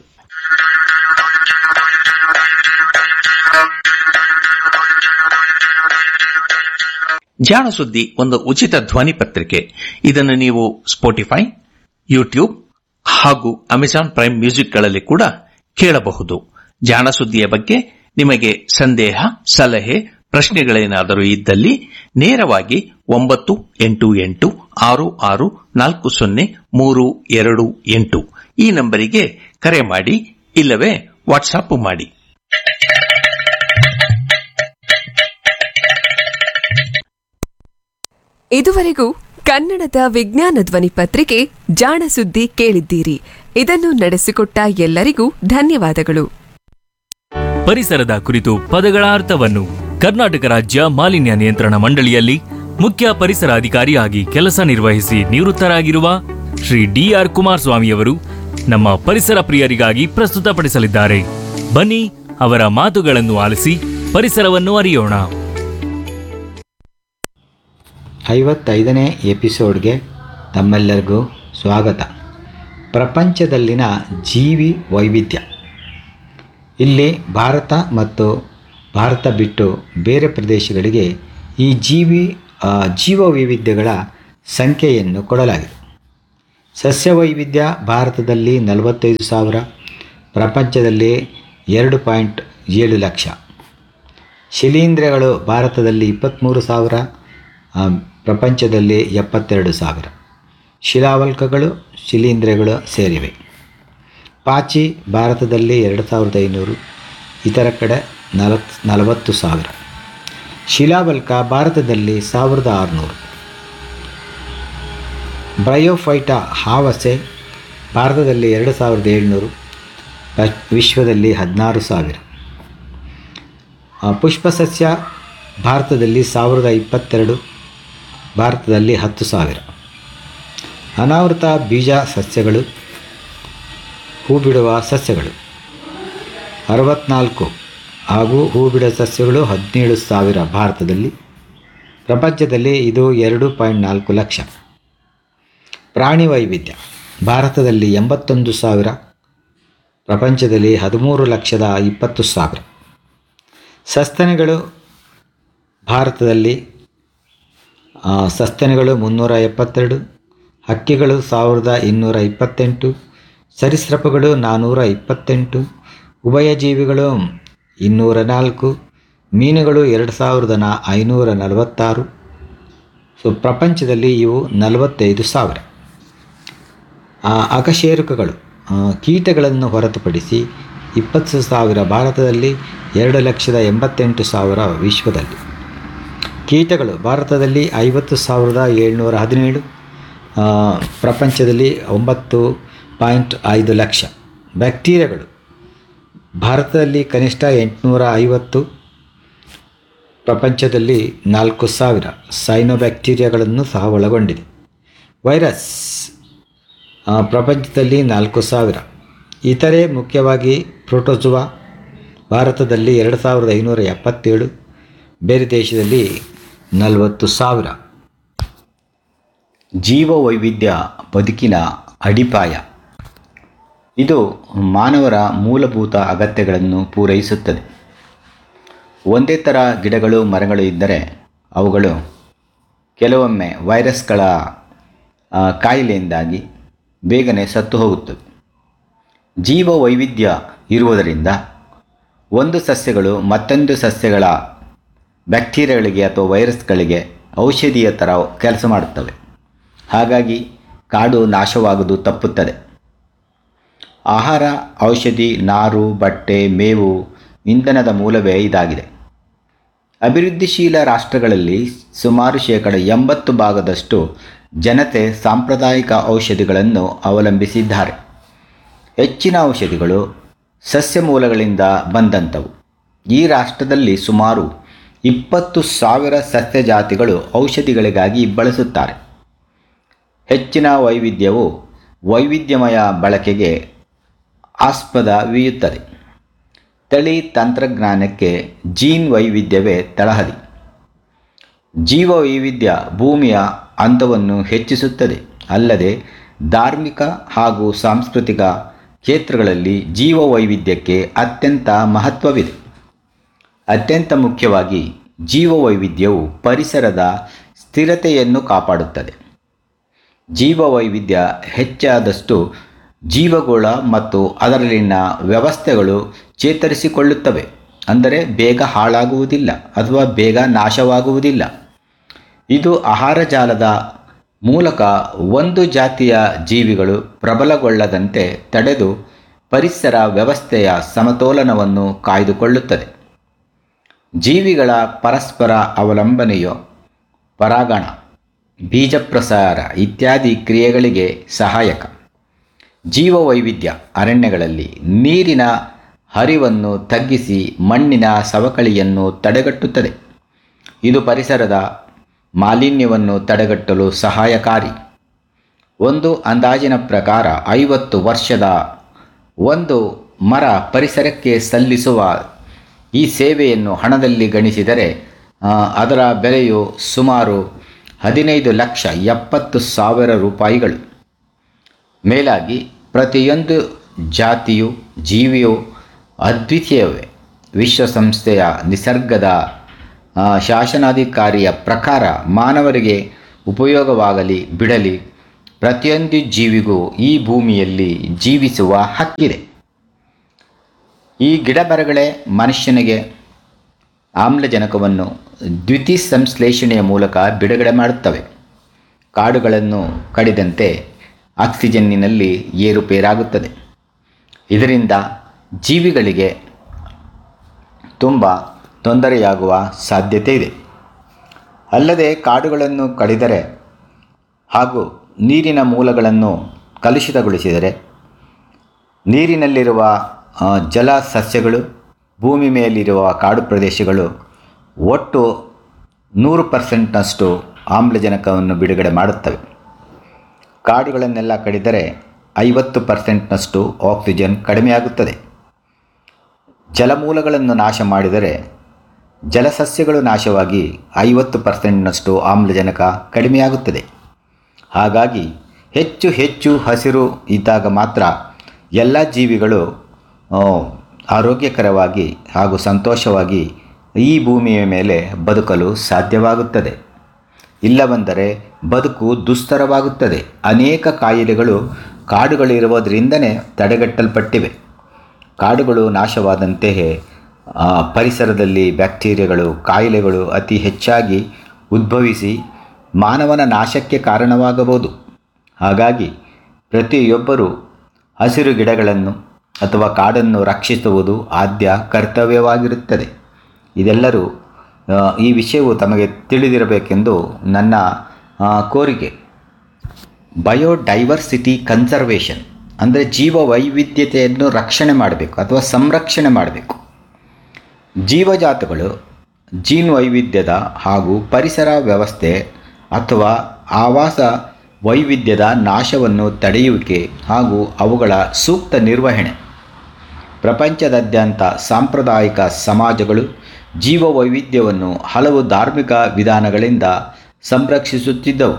ಜಾಣ ಸುದ್ದಿ ಒಂದು ಉಚಿತ ಧ್ವನಿ ಪತ್ರಿಕೆ ಇದನ್ನು ನೀವು ಸ್ಪೋಟಿಫೈ ಯೂಟ್ಯೂಬ್ ಹಾಗೂ ಅಮೆಜಾನ್ ಪ್ರೈಮ್ ಮ್ಯೂಸಿಕ್ಗಳಲ್ಲಿ ಕೂಡ ಕೇಳಬಹುದು ಜಾಣ ಸುದ್ದಿಯ ಬಗ್ಗೆ ನಿಮಗೆ ಸಂದೇಹ ಸಲಹೆ ಪ್ರಶ್ನೆಗಳೇನಾದರೂ ಇದ್ದಲ್ಲಿ ನೇರವಾಗಿ ಒಂಬತ್ತು ಎಂಟು ಎಂಟು ಆರು ಆರು ನಾಲ್ಕು ಸೊನ್ನೆ ಮೂರು ಎರಡು ಎಂಟು ಈ ನಂಬರಿಗೆ ಕರೆ ಮಾಡಿ ಇಲ್ಲವೇ ವಾಟ್ಸಾಪ್ ಮಾಡಿ
ಇದುವರೆಗೂ ಕನ್ನಡದ ವಿಜ್ಞಾನ ಧ್ವನಿ ಪತ್ರಿಕೆ ಜಾಣ ಸುದ್ದಿ ಕೇಳಿದ್ದೀರಿ ಇದನ್ನು ನಡೆಸಿಕೊಟ್ಟ ಎಲ್ಲರಿಗೂ ಧನ್ಯವಾದಗಳು
ಪರಿಸರದ ಕುರಿತು ಪದಗಳ ಅರ್ಥವನ್ನು ಕರ್ನಾಟಕ ರಾಜ್ಯ ಮಾಲಿನ್ಯ ನಿಯಂತ್ರಣ ಮಂಡಳಿಯಲ್ಲಿ ಮುಖ್ಯ ಪರಿಸರ ಅಧಿಕಾರಿಯಾಗಿ ಕೆಲಸ ನಿರ್ವಹಿಸಿ ನಿವೃತ್ತರಾಗಿರುವ ಶ್ರೀ ಡಿಆರ್ ಕುಮಾರಸ್ವಾಮಿಯವರು ನಮ್ಮ ಪರಿಸರ ಪ್ರಿಯರಿಗಾಗಿ ಪ್ರಸ್ತುತಪಡಿಸಲಿದ್ದಾರೆ ಬನ್ನಿ ಅವರ ಮಾತುಗಳನ್ನು ಆಲಿಸಿ ಪರಿಸರವನ್ನು ಅರಿಯೋಣ
ಐವತ್ತೈದನೇ ಎಪಿಸೋಡ್ಗೆ ತಮ್ಮೆಲ್ಲರಿಗೂ ಸ್ವಾಗತ ಪ್ರಪಂಚದಲ್ಲಿನ ಜೀವಿ ವೈವಿಧ್ಯ ಇಲ್ಲಿ ಭಾರತ ಮತ್ತು ಭಾರತ ಬಿಟ್ಟು ಬೇರೆ ಪ್ರದೇಶಗಳಿಗೆ ಈ ಜೀವಿ ಆ, ಜೀವ ವೈವಿಧ್ಯಗಳ ಸಂಖ್ಯೆಯನ್ನು ಕೊಡಲಾಗಿದೆ ಸಸ್ಯ ವೈವಿಧ್ಯ ಭಾರತದಲ್ಲಿ ನಲವತ್ತೈದು ಸಾವಿರ ಪ್ರಪಂಚದಲ್ಲಿ ಎರಡು ಪಾಯಿಂಟ್ ಏಳು ಲಕ್ಷ ಶಿಲೀಂಧ್ರಗಳು ಭಾರತದಲ್ಲಿ ಇಪ್ಪತ್ತ್ಮೂರು ಸಾವಿರ ಆ, ಪ್ರಪಂಚದಲ್ಲಿ ಎಪ್ಪತ್ತೆರಡು ಸಾವಿರ ಶಿಲಾವಲ್ಕಗಳು ಶಿಲೀಂಧ್ರಗಳು ಸೇರಿವೆ ಪಾಚಿ ಭಾರತದಲ್ಲಿ ಎರಡು ಸಾವಿರದ ಐನೂರು ಇತರ ಕಡೆ ನಲವತ್ತು ನಲವತ್ತು ಸಾವಿರ ಶಿಲಾವಲ್ಕ ಭಾರತದಲ್ಲಿ ಸಾವಿರದ ಆರುನೂರು ಬ್ರಯೋಫೈಟಾ ಹಾವಸೆ ಭಾರತದಲ್ಲಿ ಎರಡು ಸಾವಿರದ ಏಳ್ನೂರು ಪ- ವಿಶ್ವದಲ್ಲಿ ಹದಿನಾರು ಸಾವಿರ ಆ, ಪುಷ್ಪಸಸ್ಯ ಭಾರತದಲ್ಲಿ ಸಾವಿರದ ಇಪ್ಪತ್ತೆರಡು ಭಾರತದಲ್ಲಿ ಹತ್ತು ಸಾವಿರ ಅನಾವೃತ ಬೀಜ ಸಸ್ಯಗಳು ಹೂ ಬಿಡುವ ಸಸ್ಯಗಳು ಅರವತ್ನಾಲ್ಕು ಹಾಗೂ ಹೂ ಬಿಡುವ ಸಸ್ಯಗಳು ಹದಿನೇಳು ಸಾವಿರ ಭಾರತದಲ್ಲಿ ಪ್ರಪಂಚದಲ್ಲಿ ಇದು ಎರಡು ಪಾಯಿಂಟ್ ನಾಲ್ಕು ಲಕ್ಷ ಪ್ರಾಣಿ ವೈವಿಧ್ಯ ಭಾರತದಲ್ಲಿ ಎಂಬತ್ತೊಂದು ಸಾವಿರ ಪ್ರಪಂಚದಲ್ಲಿ ಹದಿಮೂರು ಲಕ್ಷದ ಇಪ್ಪತ್ತು ಸಾವಿರ ಸಸ್ತನಿಗಳು ಭಾರತದಲ್ಲಿ ಆ, ಸಸ್ತನಿಗಳು ಮುನ್ನೂರ ಎಪ್ಪತ್ತೆರಡು ಹಕ್ಕಿಗಳು ಸಾವಿರದ ಇನ್ನೂರ ಇಪ್ಪತ್ತೆಂಟು ಸರೀಸೃಪಗಳು ನಾನ್ನೂರ ಇಪ್ಪತ್ತೆಂಟು ಉಭಯಜೀವಿಗಳು ಇನ್ನೂರ ನಾಲ್ಕು ಮೀನುಗಳು ಎರಡು ಸಾವಿರದ ನಾ ಐನೂರ ನಲವತ್ತಾರು ಸೊ ಪ್ರಪಂಚದಲ್ಲಿ ಇವು ನಲವತ್ತೈದು ಸಾವಿರ ಆ, ಅಕಶೇರುಕಗಳು ಆ, ಕೀಟಗಳನ್ನು ಹೊರತುಪಡಿಸಿ ಇಪ್ಪತ್ತು ಸಾವಿರ ಭಾರತದಲ್ಲಿ ಎರಡು ಲಕ್ಷದ ಎಂಬತ್ತೆಂಟು ಸಾವಿರ ವಿಶ್ವದಲ್ಲಿ ಕೀಟಗಳು ಭಾರತದಲ್ಲಿ ಐವತ್ತು ಸಾವಿರದ ಏಳ್ನೂರ ಹದಿನೇಳು ಆ, ಪ್ರಪಂಚದಲ್ಲಿ ಒಂಬತ್ತು ಪಾಯಿಂಟ್ ಐದು ಲಕ್ಷ ಬ್ಯಾಕ್ಟೀರಿಯಾಗಳು ಭಾರತದಲ್ಲಿ ಕನಿಷ್ಠ ಎಂಟುನೂರ ಐವತ್ತು ಪ್ರಪಂಚದಲ್ಲಿ ನಾಲ್ಕು ಸಾವಿರ ಸೈನೋಬ್ಯಾಕ್ಟೀರಿಯಾಗಳನ್ನು ಸಹ ಒಳಗೊಂಡಿದೆ ವೈರಸ್ ಆ, ಪ್ರಪಂಚದಲ್ಲಿ ನಾಲ್ಕು ಸಾವಿರ ಇತರೆ ಮುಖ್ಯವಾಗಿ ಪ್ರೋಟೋಜುವಾ ಭಾರತದಲ್ಲಿ ಎರಡು ಸಾವಿರದ ಐನೂರ ಎಪ್ಪತ್ತೇಳು ಬೇರೆ ದೇಶದಲ್ಲಿ ನಲವತ್ತು ಸಾವಿರ ಜೀವ ವೈವಿಧ್ಯ ಬದುಕಿನ ಅಡಿಪಾಯ ಇದು ಮಾನವರ ಮೂಲಭೂತ ಅಗತ್ಯಗಳನ್ನು ಪೂರೈಸುತ್ತದೆ ಒಂದೇ ಥರ ಗಿಡಗಳು ಮರಗಳು ಇದ್ದರೆ ಅವುಗಳು ಕೆಲವೊಮ್ಮೆ ವೈರಸ್ಗಳ ಆ, ಕಾಯಿಲೆಯಿಂದಾಗಿ ಬೇಗನೆ ಸತ್ತು ಹೋಗುತ್ತವೆ ಜೀವ ವೈವಿಧ್ಯ ಇರುವುದರಿಂದ ಒಂದು ಸಸ್ಯಗಳು ಮತ್ತೊಂದು ಸಸ್ಯಗಳ ಬ್ಯಾಕ್ಟೀರಿಯಾಗಳಿಗೆ ಅಥವಾ ವೈರಸ್ಗಳಿಗೆ ಔಷಧಿಯ ಥರ ಕೆಲಸ ಮಾಡುತ್ತವೆ ಹಾಗಾಗಿ ಕಾಡು ನಾಶವಾಗುವುದು ತಪ್ಪುತ್ತದೆ ಆಹಾರ ಔಷಧಿ ನಾರು ಬಟ್ಟೆ ಮೇವು ಇಂಧನದ ಮೂಲವೇ ಇದಾಗಿದೆ ಅಭಿವೃದ್ಧಿಶೀಲ ರಾಷ್ಟ್ರಗಳಲ್ಲಿ ಸುಮಾರು ಶೇಕಡ ಎಂಬತ್ತು ಭಾಗದಷ್ಟು ಜನತೆ ಸಾಂಪ್ರದಾಯಿಕ ಔಷಧಿಗಳನ್ನು ಅವಲಂಬಿಸಿದ್ದಾರೆ ಹೆಚ್ಚಿನ ಔಷಧಿಗಳು ಸಸ್ಯ ಮೂಲಗಳಿಂದ ಬಂದಂಥವು ಈ ರಾಷ್ಟ್ರದಲ್ಲಿ ಸುಮಾರು ಇಪ್ಪತ್ತು ಸಾವಿರ ಸಸ್ಯ ಜಾತಿಗಳು ಔಷಧಿಗಳಿಗಾಗಿ ಬಳಸುತ್ತಾರೆ ಹೆಚ್ಚಿನ ವೈವಿಧ್ಯವು ವೈವಿಧ್ಯಮಯ ಬಳಕೆಗೆ ಆಸ್ಪದವೀಯುತ್ತದೆ ತಳಿ ತಂತ್ರಜ್ಞಾನಕ್ಕೆ ಜೀನ್ ವೈವಿಧ್ಯವೇ ತಳಹದಿ ಜೀವ ವೈವಿಧ್ಯ ಭೂಮಿಯ ಅಂದವನ್ನು ಹೆಚ್ಚಿಸುತ್ತದೆ ಅಲ್ಲದೆ ಧಾರ್ಮಿಕ ಹಾಗೂ ಸಾಂಸ್ಕೃತಿಕ ಕ್ಷೇತ್ರಗಳಲ್ಲಿ ಜೀವ ವೈವಿಧ್ಯಕ್ಕೆ ಅತ್ಯಂತ ಮಹತ್ವವಿದೆ ಅತ್ಯಂತ ಮುಖ್ಯವಾಗಿ ಜೀವ ವೈವಿಧ್ಯವು ಪರಿಸರದ ಸ್ಥಿರತೆಯನ್ನು ಕಾಪಾಡುತ್ತದೆ ಜೀವ ವೈವಿಧ್ಯ ಹೆಚ್ಚಾದಷ್ಟು ಜೀವಗೋಳ ಮತ್ತು ಅದರಲ್ಲಿನ ವ್ಯವಸ್ಥೆಗಳು ಚೇತರಿಸಿಕೊಳ್ಳುತ್ತವೆ ಅಂದರೆ ಬೇಗ ಹಾಳಾಗುವುದಿಲ್ಲ ಅಥವಾ ಬೇಗ ನಾಶವಾಗುವುದಿಲ್ಲ ಇದು ಆಹಾರ ಜಾಲದ ಮೂಲಕ ಒಂದು ಜಾತಿಯ ಜೀವಿಗಳು ಪ್ರಬಲಗೊಳ್ಳದಂತೆ ತಡೆದು ಪರಿಸರ ವ್ಯವಸ್ಥೆಯ ಸಮತೋಲನವನ್ನು ಕಾಯ್ದುಕೊಳ್ಳುತ್ತದೆ ಜೀವಿಗಳ ಪರಸ್ಪರ ಅವಲಂಬನೆಯು ಪರಾಗಣ ಬೀಜಪ್ರಸಾರ ಇತ್ಯಾದಿ ಕ್ರಿಯೆಗಳಿಗೆ ಸಹಾಯಕ ಜೀವ ವೈವಿಧ್ಯ ಅರಣ್ಯಗಳಲ್ಲಿ ನೀರಿನ ಹರಿವನ್ನು ತಗ್ಗಿಸಿ ಮಣ್ಣಿನ ಸವಕಳಿಯನ್ನು ತಡೆಗಟ್ಟುತ್ತದೆ ಇದು ಪರಿಸರದ ಮಾಲಿನ್ಯವನ್ನು ತಡೆಗಟ್ಟಲು ಸಹಾಯಕಾರಿ ಒಂದು ಅಂದಾಜಿನ ಪ್ರಕಾರ ಐವತ್ತು ವರ್ಷದ ಒಂದು ಮರ ಪರಿಸರಕ್ಕೆ ಸಲ್ಲಿಸುವ ಈ ಸೇವೆಯನ್ನು ಹಣದಲ್ಲಿ ಗಣಿಸಿದರೆ ಆ, ಅದರ ಬೆಲೆಯು ಸುಮಾರು ಹದಿನೈದು ಲಕ್ಷ ಎಪ್ಪತ್ತು ಸಾವಿರ ರೂಪಾಯಿಗಳು ಮೇಲಾಗಿ ಪ್ರತಿಯೊಂದು ಜಾತಿಯು ಜೀವಿಯು ಅದ್ವಿತೀಯವೇ ವಿಶ್ವಸಂಸ್ಥೆಯ ನಿಸರ್ಗದ ಆ, ಶಾಸನಾಧಿಕಾರಿಯ ಪ್ರಕಾರ ಮಾನವರಿಗೆ ಉಪಯೋಗವಾಗಲಿ ಬಿಡಲಿ ಪ್ರತಿಯೊಂದು ಜೀವಿಗೂ ಈ ಭೂಮಿಯಲ್ಲಿ ಜೀವಿಸುವ ಹಕ್ಕಿದೆ ಈ ಗಿಡಮರಗಳೇ ಮನುಷ್ಯನಿಗೆ ಆಮ್ಲಜನಕವನ್ನು ದ್ವಿತೀಯ ಸಂಶ್ಲೇಷಣೆಯ ಮೂಲಕ ಬಿಡುಗಡೆ ಮಾಡುತ್ತವೆ ಕಾಡುಗಳನ್ನು ಕಡಿದಂತೆ ಆಕ್ಸಿಜನ್ನಿನಲ್ಲಿ ಏರುಪೇರಾಗುತ್ತದೆ ಇದರಿಂದ ಜೀವಿಗಳಿಗೆ ತುಂಬ ತೊಂದರೆಯಾಗುವ ಸಾಧ್ಯತೆ ಇದೆ ಅಲ್ಲದೆ ಕಾಡುಗಳನ್ನು ಕಡಿದರೆ ಹಾಗೂ ನೀರಿನ ಮೂಲಗಳನ್ನು ಕಲುಷಿತಗೊಳಿಸಿದರೆ ನೀರಿನಲ್ಲಿರುವ ಆ, ಜಲ ಸಸ್ಯಗಳು ಭೂಮಿ ಮೇಲಿರುವ ಕಾಡು ಪ್ರದೇಶಗಳು ಒಟ್ಟು ನೂರು ಪರ್ಸೆಂಟ್ನಷ್ಟು ಆಮ್ಲಜನಕವನ್ನು ಬಿಡುಗಡೆ ಮಾಡುತ್ತವೆ ಕಾಡುಗಳನ್ನೆಲ್ಲ ಕಡಿದರೆ ಐವತ್ತು ಪರ್ಸೆಂಟ್ನಷ್ಟು ಆಕ್ಸಿಜನ್ ಕಡಿಮೆಯಾಗುತ್ತದೆ ಜಲಮೂಲಗಳನ್ನು ನಾಶ ಮಾಡಿದರೆ ಜಲಸಸ್ಯಗಳು ನಾಶವಾಗಿ ಐವತ್ತು ಪರ್ಸೆಂಟ್ನಷ್ಟು ಆಮ್ಲಜನಕ ಕಡಿಮೆಯಾಗುತ್ತದೆ ಹಾಗಾಗಿ ಹೆಚ್ಚು ಹೆಚ್ಚು ಹಸಿರು ಇದ್ದಾಗ ಮಾತ್ರ ಎಲ್ಲ ಜೀವಿಗಳು ಆ, ಆರೋಗ್ಯಕರವಾಗಿ ಹಾಗೂ ಸಂತೋಷವಾಗಿ ಈ ಭೂಮಿಯ ಮೇಲೆ ಬದುಕಲು ಸಾಧ್ಯವಾಗುತ್ತದೆ ಇಲ್ಲವೆಂದರೆ ಬದುಕು ದುಸ್ತರವಾಗುತ್ತದೆ ಅನೇಕ ಕಾಯಿಲೆಗಳು ಕಾಡುಗಳಿರುವುದರಿಂದನೇ ತಡೆಗಟ್ಟಲ್ಪಟ್ಟಿವೆ ಕಾಡುಗಳು ನಾಶವಾದಂತೆಯೇ ಆ, ಪರಿಸರದಲ್ಲಿ ಬ್ಯಾಕ್ಟೀರಿಯಾಗಳು ಕಾಯಿಲೆಗಳು ಅತಿ ಹೆಚ್ಚಾಗಿ ಉದ್ಭವಿಸಿ ಮಾನವನ ನಾಶಕ್ಕೆ ಕಾರಣವಾಗಬಹುದು ಹಾಗಾಗಿ ಪ್ರತಿಯೊಬ್ಬರೂ ಹಸಿರು ಗಿಡಗಳನ್ನು ಅಥವಾ ಕಾಡನ್ನು ರಕ್ಷಿಸುವುದು ಆದ್ಯ ಕರ್ತವ್ಯವಾಗಿರುತ್ತದೆ ಇದೆಲ್ಲರೂ ಆ, ಈ ವಿಷಯವು ತಮಗೆ ತಿಳಿದಿರಬೇಕೆಂದು ನನ್ನ ಆ, ಕೋರಿಕೆ ಬಯೋಡೈವರ್ಸಿಟಿ ಕನ್ಸರ್ವೇಷನ್ ಅಂದರೆ ಜೀವ ವೈವಿಧ್ಯತೆಯನ್ನು ರಕ್ಷಣೆ ಮಾಡಬೇಕು ಅಥವಾ ಸಂರಕ್ಷಣೆ ಮಾಡಬೇಕು ಜೀವಜಾತಗಳು ಜೀನ್ ವೈವಿಧ್ಯದ ಹಾಗೂ ಪರಿಸರ ವ್ಯವಸ್ಥೆ ಅಥವಾ ಆವಾಸ ವೈವಿಧ್ಯದ ನಾಶವನ್ನು ತಡೆಯುವಿಕೆ ಹಾಗೂ ಅವುಗಳ ಸೂಕ್ತ ನಿರ್ವಹಣೆ ಪ್ರಪಂಚದಾದ್ಯಂತ ಸಾಂಪ್ರದಾಯಿಕ ಸಮಾಜಗಳು ಜೀವ ವೈವಿಧ್ಯವನ್ನು ಹಲವು ಧಾರ್ಮಿಕ ವಿಧಾನಗಳಿಂದ ಸಂರಕ್ಷಿಸುತ್ತಿದ್ದವು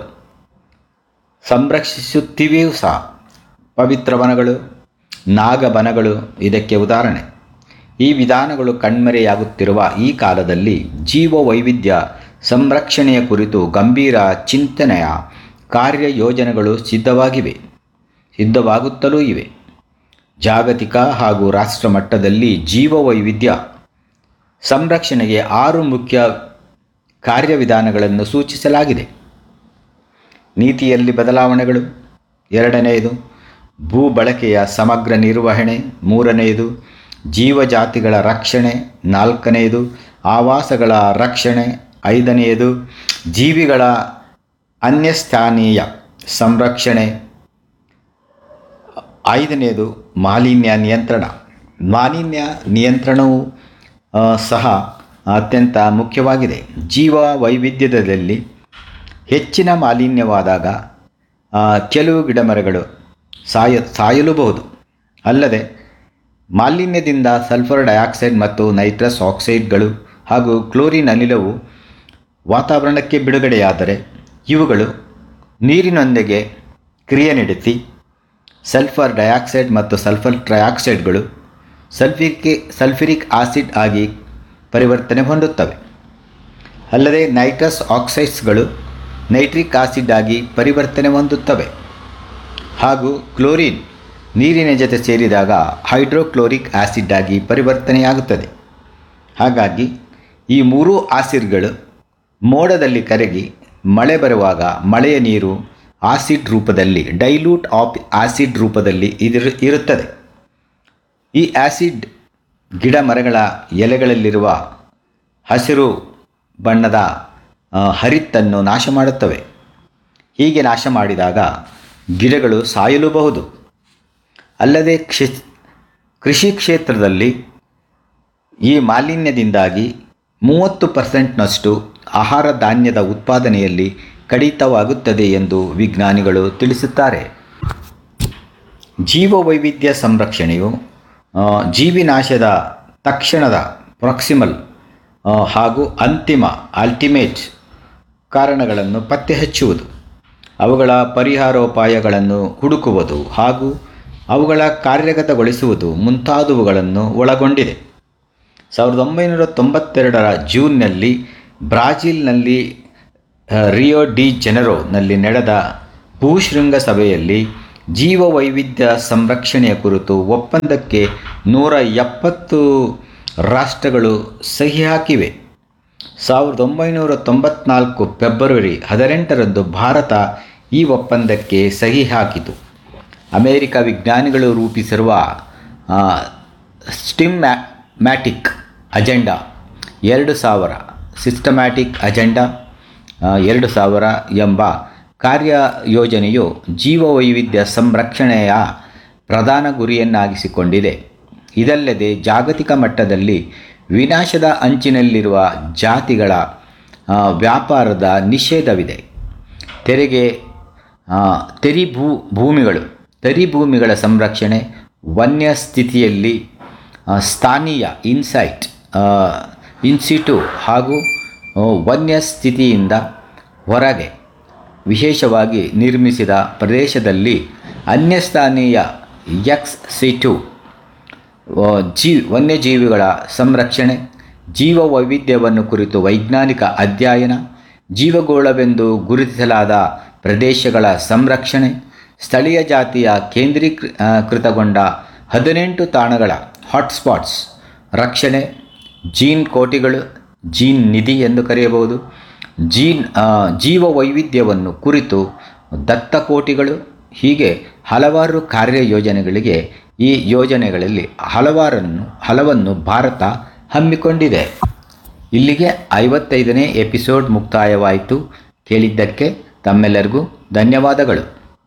ಸಂರಕ್ಷಿಸುತ್ತಿವೆಯೂ ಸಹ ಪವಿತ್ರ ವನಗಳು ನಾಗಬನಗಳು ಇದಕ್ಕೆ ಉದಾಹರಣೆ ಈ ವಿಧಾನಗಳು ಕಣ್ಮರೆಯಾಗುತ್ತಿರುವ ಈ ಕಾಲದಲ್ಲಿ ಜೀವ ವೈವಿಧ್ಯ ಸಂರಕ್ಷಣೆಯ ಕುರಿತು ಗಂಭೀರ ಚಿಂತನೆಯ ಕಾರ್ಯಯೋಜನೆಗಳು ಸಿದ್ಧವಾಗಿವೆ ಸಿದ್ಧವಾಗುತ್ತಲೂ ಇವೆ ಜಾಗತಿಕ ಹಾಗೂ ರಾಷ್ಟ್ರ ಮಟ್ಟದಲ್ಲಿ ಜೀವ ವೈವಿಧ್ಯ ಸಂರಕ್ಷಣೆಗೆ ಆರು ಮುಖ್ಯ ಕಾರ್ಯವಿಧಾನಗಳನ್ನು ಸೂಚಿಸಲಾಗಿದೆ ನೀತಿಯಲ್ಲಿ ಬದಲಾವಣೆಗಳು ಎರಡನೆಯದು ಭೂ ಬಳಕೆಯ ಸಮಗ್ರ ನಿರ್ವಹಣೆ ಮೂರನೆಯದು ಜೀವಜಾತಿಗಳ ರಕ್ಷಣೆ ನಾಲ್ಕನೆಯದು ಆವಾಸಗಳ ರಕ್ಷಣೆ ಐದನೆಯದು ಜೀವಿಗಳ ಅನ್ಯಸ್ಥಾನೀಯ ಸಂರಕ್ಷಣೆ ಐದನೆಯದು ಮಾಲಿನ್ಯ ನಿಯಂತ್ರಣ ಮಾಲಿನ್ಯ ನಿಯಂತ್ರಣವು ಆ, ಸಹ ಅತ್ಯಂತ ಮುಖ್ಯವಾಗಿದೆ ಜೀವ ವೈವಿಧ್ಯದಲ್ಲಿ ಹೆಚ್ಚಿನ ಮಾಲಿನ್ಯವಾದಾಗ ಆ, ಕೆಲವು ಗಿಡಮರಗಳು ಸಾಯ ಸಾಯಲೂಬಹುದು ಅಲ್ಲದೆ ಮಾಲಿನ್ಯದಿಂದ ಸಲ್ಫರ್ ಡೈಆಕ್ಸೈಡ್ ಮತ್ತು ನೈಟ್ರಸ್ ಆಕ್ಸೈಡ್ಗಳು ಹಾಗೂ ಕ್ಲೋರಿನ್ ಅನಿಲವು ವಾತಾವರಣಕ್ಕೆ ಬಿಡುಗಡೆಯಾದರೆ ಇವುಗಳು ನೀರಿನೊಂದಿಗೆ ಕ್ರಿಯೆ ನಡೆಸಿ ಸಲ್ಫರ್ ಡೈಆಕ್ಸೈಡ್ ಮತ್ತು ಸಲ್ಫರ್ ಟ್ರೈಆಕ್ಸೈಡ್ಗಳು ಸಲ್ಫಿಕ್ ಸಲ್ಫ್ಯೂರಿಕ್ ಆಸಿಡ್ ಆಗಿ ಪರಿವರ್ತನೆ ಹೊಂದುತ್ತವೆ ಅಲ್ಲದೆ ನೈಟ್ರಸ್ ಆಕ್ಸೈಡ್ಸ್ಗಳು ನೈಟ್ರಿಕ್ ಆಸಿಡ್ ಆಗಿ ಪರಿವರ್ತನೆ ಹೊಂದುತ್ತವೆ ಹಾಗೂ ಕ್ಲೋರಿನ್ ನೀರಿನ ಜೊತೆ ಸೇರಿದಾಗ ಹೈಡ್ರೋಕ್ಲೋರಿಕ್ ಆಸಿಡ್ ಆಗಿ ಪರಿವರ್ತನೆಯಾಗುತ್ತದೆ ಹಾಗಾಗಿ ಈ ಮೂರೂ ಆಸಿಡ್ಗಳು ಮೋಡದಲ್ಲಿ ಕರಗಿ ಮಳೆ ಬರುವಾಗ ಮಳೆಯ ನೀರು ಆಸಿಡ್ ರೂಪದಲ್ಲಿ ಡೈಲ್ಯೂಟ್ ಆಫ್ ಆಸಿಡ್ ರೂಪದಲ್ಲಿ ಇದಿರು ಇರುತ್ತದೆ ಈ ಆಸಿಡ್ ಗಿಡ ಮರಗಳ ಎಲೆಗಳಲ್ಲಿರುವ ಹಸಿರು ಬಣ್ಣದ ಆ, ಹರಿತ್ತನ್ನು ನಾಶ ಮಾಡುತ್ತವೆ ಹೀಗೆ ನಾಶ ಮಾಡಿದಾಗ ಗಿಡಗಳು ಸಾಯಲೂಬಹುದು ಅಲ್ಲದೆ ಕ್ಷೇ ಕೃಷಿ ಕ್ಷೇತ್ರದಲ್ಲಿ ಈ ಮಾಲಿನ್ಯದಿಂದಾಗಿ ಮೂವತ್ತು ಪರ್ಸೆಂಟ್ನಷ್ಟು ಆಹಾರ ಧಾನ್ಯದ ಉತ್ಪಾದನೆಯಲ್ಲಿ ಕಡಿತವಾಗುತ್ತದೆ ಎಂದು ವಿಜ್ಞಾನಿಗಳು ತಿಳಿಸುತ್ತಾರೆ ಜೀವವೈವಿಧ್ಯ ಸಂರಕ್ಷಣೆಯು ಆ, ಜೀವಿನಾಶದ ತಕ್ಷಣದ ಪ್ರಾಕ್ಸಿಮಲ್ ಆ, ಹಾಗೂ ಅಂತಿಮ ಅಲ್ಟಿಮೇಟ್ ಕಾರಣಗಳನ್ನು ಪತ್ತೆ ಹಚ್ಚುವುದು ಅವುಗಳ ಪರಿಹಾರೋಪಾಯಗಳನ್ನು ಹುಡುಕುವುದು ಹಾಗೂ ಅವುಗಳ ಕಾರ್ಯಗತಗೊಳಿಸುವುದು ಮುಂತಾದವುಗಳನ್ನು ಒಳಗೊಂಡಿದೆ ಸಾವಿರದ ಒಂಬೈನೂರ ತೊಂಬತ್ತೆರಡರ ಜೂನ್ನಲ್ಲಿ ಬ್ರಾಜಿಲ್ನಲ್ಲಿ ಆ, ರಿಯೋ ಡಿ ಜನರೋನಲ್ಲಿ ನಡೆದ ಭೂಶೃಂಗ ಸಭೆಯಲ್ಲಿ ಜೀವವೈವಿಧ್ಯ ಸಂರಕ್ಷಣೆಯ ಕುರಿತು ಒಪ್ಪಂದಕ್ಕೆ ನೂರ ಎಪ್ಪತ್ತು ರಾಷ್ಟ್ರಗಳು ಸಹಿ ಹಾಕಿವೆ ಸಾವಿರದ ಒಂಬೈನೂರ ತೊಂಬತ್ನಾಲ್ಕು ಫೆಬ್ರವರಿ ಹದಿನೆಂಟರಂದು ಭಾರತ ಈ ಒಪ್ಪಂದಕ್ಕೆ ಸಹಿ ಹಾಕಿತು ಅಮೆರಿಕ ವಿಜ್ಞಾನಿಗಳು ರೂಪಿಸಿರುವ ಸ್ಟಿಮ್ ಮ್ಯಾಟಿಕ್ ಅಜೆಂಡಾ ಎರಡು ಸಾವಿರ ಸಿಸ್ಟಮ್ಯಾಟಿಕ್ ಅಜೆಂಡಾ ಆ, ಎರಡು ಸಾವಿರ ಎಂಬ ಕಾರ್ಯಯೋಜನೆಯು ಜೀವವೈವಿಧ್ಯ ಸಂರಕ್ಷಣೆಯ ಪ್ರಧಾನ ಗುರಿಯನ್ನಾಗಿಸಿಕೊಂಡಿದೆ ಇದಲ್ಲದೆ ಜಾಗತಿಕ ಮಟ್ಟದಲ್ಲಿ ವಿನಾಶದ ಅಂಚಿನಲ್ಲಿರುವ ಜಾತಿಗಳ ಆ, ವ್ಯಾಪಾರದ ನಿಷೇಧವಿದೆ ತೆರಿಗೆ ಆ, ತೆರಿ ಭೂ ಭೂಮಿಗಳು ತೆರಿ ಭೂಮಿಗಳ ಸಂರಕ್ಷಣೆ ವನ್ಯ ಸ್ಥಿತಿಯಲ್ಲಿ ಆ, ಸ್ಥಾನೀಯ ಇನ್ಸೈಟ್ ಇನ್ಸಿಟು ಹಾಗೂ ಆ, ವನ್ಯ ಸ್ಥಿತಿಯಿಂದ ಹೊರಗೆ ವಿಶೇಷವಾಗಿ ನಿರ್ಮಿಸಿದ ಪ್ರದೇಶದಲ್ಲಿ ಅನ್ಯಸ್ಥಾನೀಯ ಎಕ್ಸ್ ಸಿಟು ಆ, ಜೀ ವನ್ಯಜೀವಿಗಳ ಸಂರಕ್ಷಣೆ ಜೀವ ವೈವಿಧ್ಯವನ್ನು ಕುರಿತು ವೈಜ್ಞಾನಿಕ ಅಧ್ಯಯನ ಜೀವಗೋಳವೆಂದು ಗುರುತಿಸಲಾದ ಪ್ರದೇಶಗಳ ಸಂರಕ್ಷಣೆ ಸ್ಥಳೀಯ ಜಾತಿಯ ಕೇಂದ್ರೀಕೃತಗೊಂಡ ಹದಿನೆಂಟು ತಾಣಗಳ ಹಾಟ್ಸ್ಪಾಟ್ಸ್ ರಕ್ಷಣೆ ಜೀನ್ ಕೋಟಿಗಳು ಜೀನ್ ನಿಧಿ ಎಂದು ಕರೆಯಬಹುದು ಜೀನ್ ಆ, ಜೀವ ವೈವಿಧ್ಯವನ್ನು ಕುರಿತು ದತ್ತಕೋಟಿಗಳು ಹೀಗೆ ಹಲವಾರು ಕಾರ್ಯಯೋಜನೆಗಳಿಗೆ ಈ ಯೋಜನೆಗಳಲ್ಲಿ ಹಲವಾರನ್ನು ಹಲವನ್ನು ಭಾರತ ಹಮ್ಮಿಕೊಂಡಿದೆ ಇಲ್ಲಿಗೆ ಐವತ್ತೈದನೇ ಎಪಿಸೋಡ್ ಮುಕ್ತಾಯವಾಯಿತು ಕೇಳಿದ್ದಕ್ಕೆ ತಮ್ಮೆಲ್ಲರಿಗೂ ಧನ್ಯವಾದಗಳು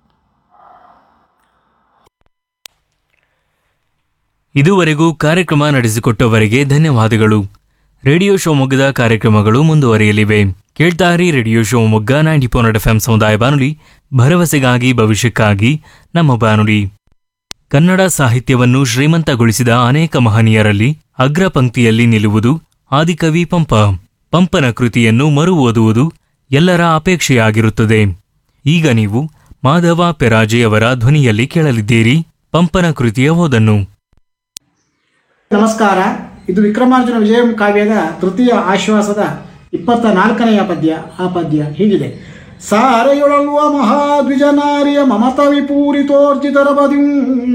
ಇದುವರೆಗೂ ಕಾರ್ಯಕ್ರಮ ನಡೆಸಿಕೊಟ್ಟವರಿಗೆ ಧನ್ಯವಾದಗಳು ರೇಡಿಯೋ ಶಿವಮೊಗ್ಗದ ಕಾರ್ಯಕ್ರಮಗಳು ಮುಂದುವರಿಯಲಿವೆ ಕೇಳ್ತಾರಿ radio Shivamogga ninety point F ಸಮುದಾಯ ಬಾನುಲಿ ಭರವಸೆಗಾಗಿ ಭವಿಷ್ಯಕ್ಕಾಗಿ ನಮ್ಮ ಬಾನುಲಿ ಕನ್ನಡ ಸಾಹಿತ್ಯವನ್ನು ಶ್ರೀಮಂತಗೊಳಿಸಿದ ಅನೇಕ ಮಹನೀಯರಲ್ಲಿ ಅಗ್ರ ಪಂಕ್ತಿಯಲ್ಲಿ ನಿಲ್ಲುವುದು ಆದಿಕವಿ ಪಂಪ ಪಂಪನ ಕೃತಿಯನ್ನು ಮರು ಓದುವುದು ಎಲ್ಲರ ಅಪೇಕ್ಷೆಯಾಗಿರುತ್ತದೆ ಈಗ ನೀವು ಮಾಧವ ಪೆರಾಜೆಯವರ ಧ್ವನಿಯಲ್ಲಿ ಕೇಳಲಿದ್ದೀರಿ ಪಂಪನ ಕೃತಿಯ ಓದನ್ನು
ನಮಸ್ಕಾರ ಇದು ವಿಕ್ರಮಾರ್ಜುನ ವಿಜಯಂ ಕಾವ್ಯದ ತೃತೀಯ ಆಶ್ವಾಸದ ಇಪ್ಪತ್ತ ನಾಲ್ಕನೆಯ ಪದ್ಯ ಆ ಪದ್ಯ ಹೀಗಿದೆ ಸಾರೆಯೊಳಲುವ ಮಹಾದ್ವಿಜನಾರಿಯ ಮಮತ ವಿಪೂರಿತೋರ್ಜಿತರ ಬದಿಂ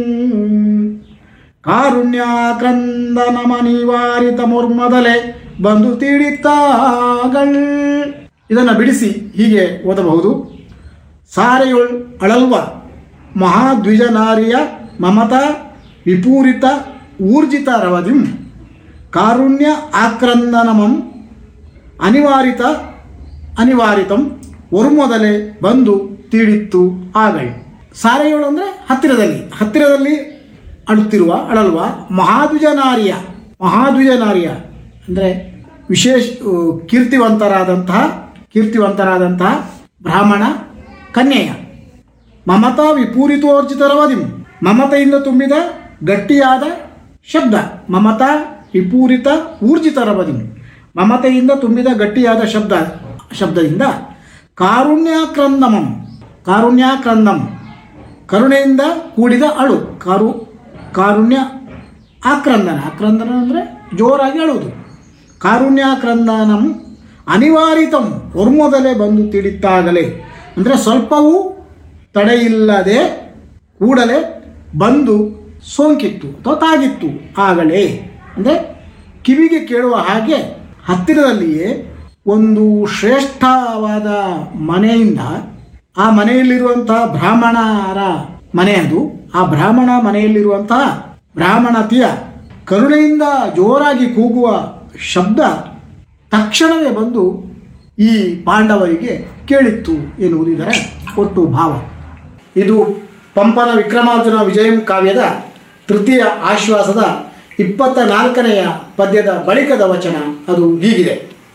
ಕಾರುಣ್ಯಾಕ್ರಂದ ನಮ ನಿವಾರಿತ ಮುರ್ಮದಲೆ ಬಂದು ತೀಡಿತ್ತಾಗಳ್ ಇದನ್ನು ಬಿಡಿಸಿ ಹೀಗೆ ಓದಬಹುದು ಸಾರೆಯೊಳ್ ಅಳಲ್ವ ಮಹಾದ್ವಿಜನಾರಿಯ ಮಮತ ವಿಪೂರಿತ ಊರ್ಜಿತ ರವದಿಂ ಕಾರುಣ್ಯ ಆಕ್ರಂದನಮಂ ಅನಿವಾರಿತ ಅನಿವಾರಿತಂ ಒರುಮೊದಲೇ ಬಂದು ತೀಡಿತ್ತು ಆಗೈ ಸಾರೆಯೋಳು ಅಂದರೆ ಹತ್ತಿರದಲ್ಲಿ ಹತ್ತಿರದಲ್ಲಿ ಅಳುತ್ತಿರುವ ಅಳಲ್ವ ಮಹಾದ್ವಿಜನಾರಿಯ ಮಹಾದ್ವಿಜನಾರಿಯ ಅಂದರೆ ವಿಶೇಷ ಆ, ಕೀರ್ತಿವಂತರಾದಂತಹ ಕೀರ್ತಿವಂತರಾದಂತಹ ಬ್ರಾಹ್ಮಣ ಕನ್ಯೆಯ ಮಮತಾ ವಿಪೂರಿತೋರ್ಜಿತರವದಿಂ ಮಮತೆಯಿಂದ ತುಂಬಿದ ಗಟ್ಟಿಯಾದ ಶಬ್ದ ಮಮತಾ ವಿಪೂರಿತ ಊರ್ಜಿತರವದಿಂ ಮಮತೆಯಿಂದ ತುಂಬಿದ ಗಟ್ಟಿಯಾದ ಶಬ್ದ ಶಬ್ದದಿಂದ ಕಾರುಣ್ಯಾಕ್ರಂದಮಂ ಕಾರುಣ್ಯಾಕ್ರಂದಂ ಕರುಣೆಯಿಂದ ಕೂಡಿದ ಅಳು ಕಾರು ಕಾರುಣ್ಯ ಆಕ್ರಂದನ ಆಕ್ರಂದನ ಅಂದರೆ ಜೋರಾಗಿ ಅಳುವುದು ಕಾರುಣ್ಯಾಕ್ರಂದನಂ ಅನಿವಾರಿತಂ ಒರ್ಮೊದಲೇ ಬಂದು ತಿಳಿತಾಗಲೇ ಅಂದರೆ ಸ್ವಲ್ಪವೂ ತಡೆಯಿಲ್ಲದೆ ಕೂಡಲೇ ಬಂದು ಸೋಂಕಿತ್ತು ಅಥವಾ ತಾಗಿತ್ತು ಆಗಲೇ ಅಂದರೆ ಕಿವಿಗೆ ಕೇಳುವ ಹಾಗೆ ಹತ್ತಿರದಲ್ಲಿಯೇ ಒಂದು ಶ್ರೇಷ್ಠವಾದ ಮನೆಯಿಂದ ಆ ಮನೆಯಲ್ಲಿರುವಂತಹ ಬ್ರಾಹ್ಮಣರ ಮನೆ ಅದು ಆ ಬ್ರಾಹ್ಮಣ ಮನೆಯಲ್ಲಿರುವಂತಹ ಬ್ರಾಹ್ಮಣತಿಯ ಕರುಣೆಯಿಂದ ಜೋರಾಗಿ ಕೂಗುವ ಶಬ್ದ ತಕ್ಷಣವೇ ಬಂದು ಈ ಪಾಂಡವರಿಗೆ ಕೇಳಿತ್ತು ಎನ್ನುವುದು ಇದರ ಒಟ್ಟು ಭಾವ ಇದು ಪಂಪನ ವಿಕ್ರಮಾರ್ಜುನ ವಿಜಯಂ ಕಾವ್ಯದ ತೃತೀಯ ಆಶ್ವಾಸದ ಇಪ್ಪತ್ತ ನಾಲ್ಕನೆಯ ಪದ್ಯದ ಬಳಿಕದ ವಚನ ಅದು ಹೀಗಿದೆ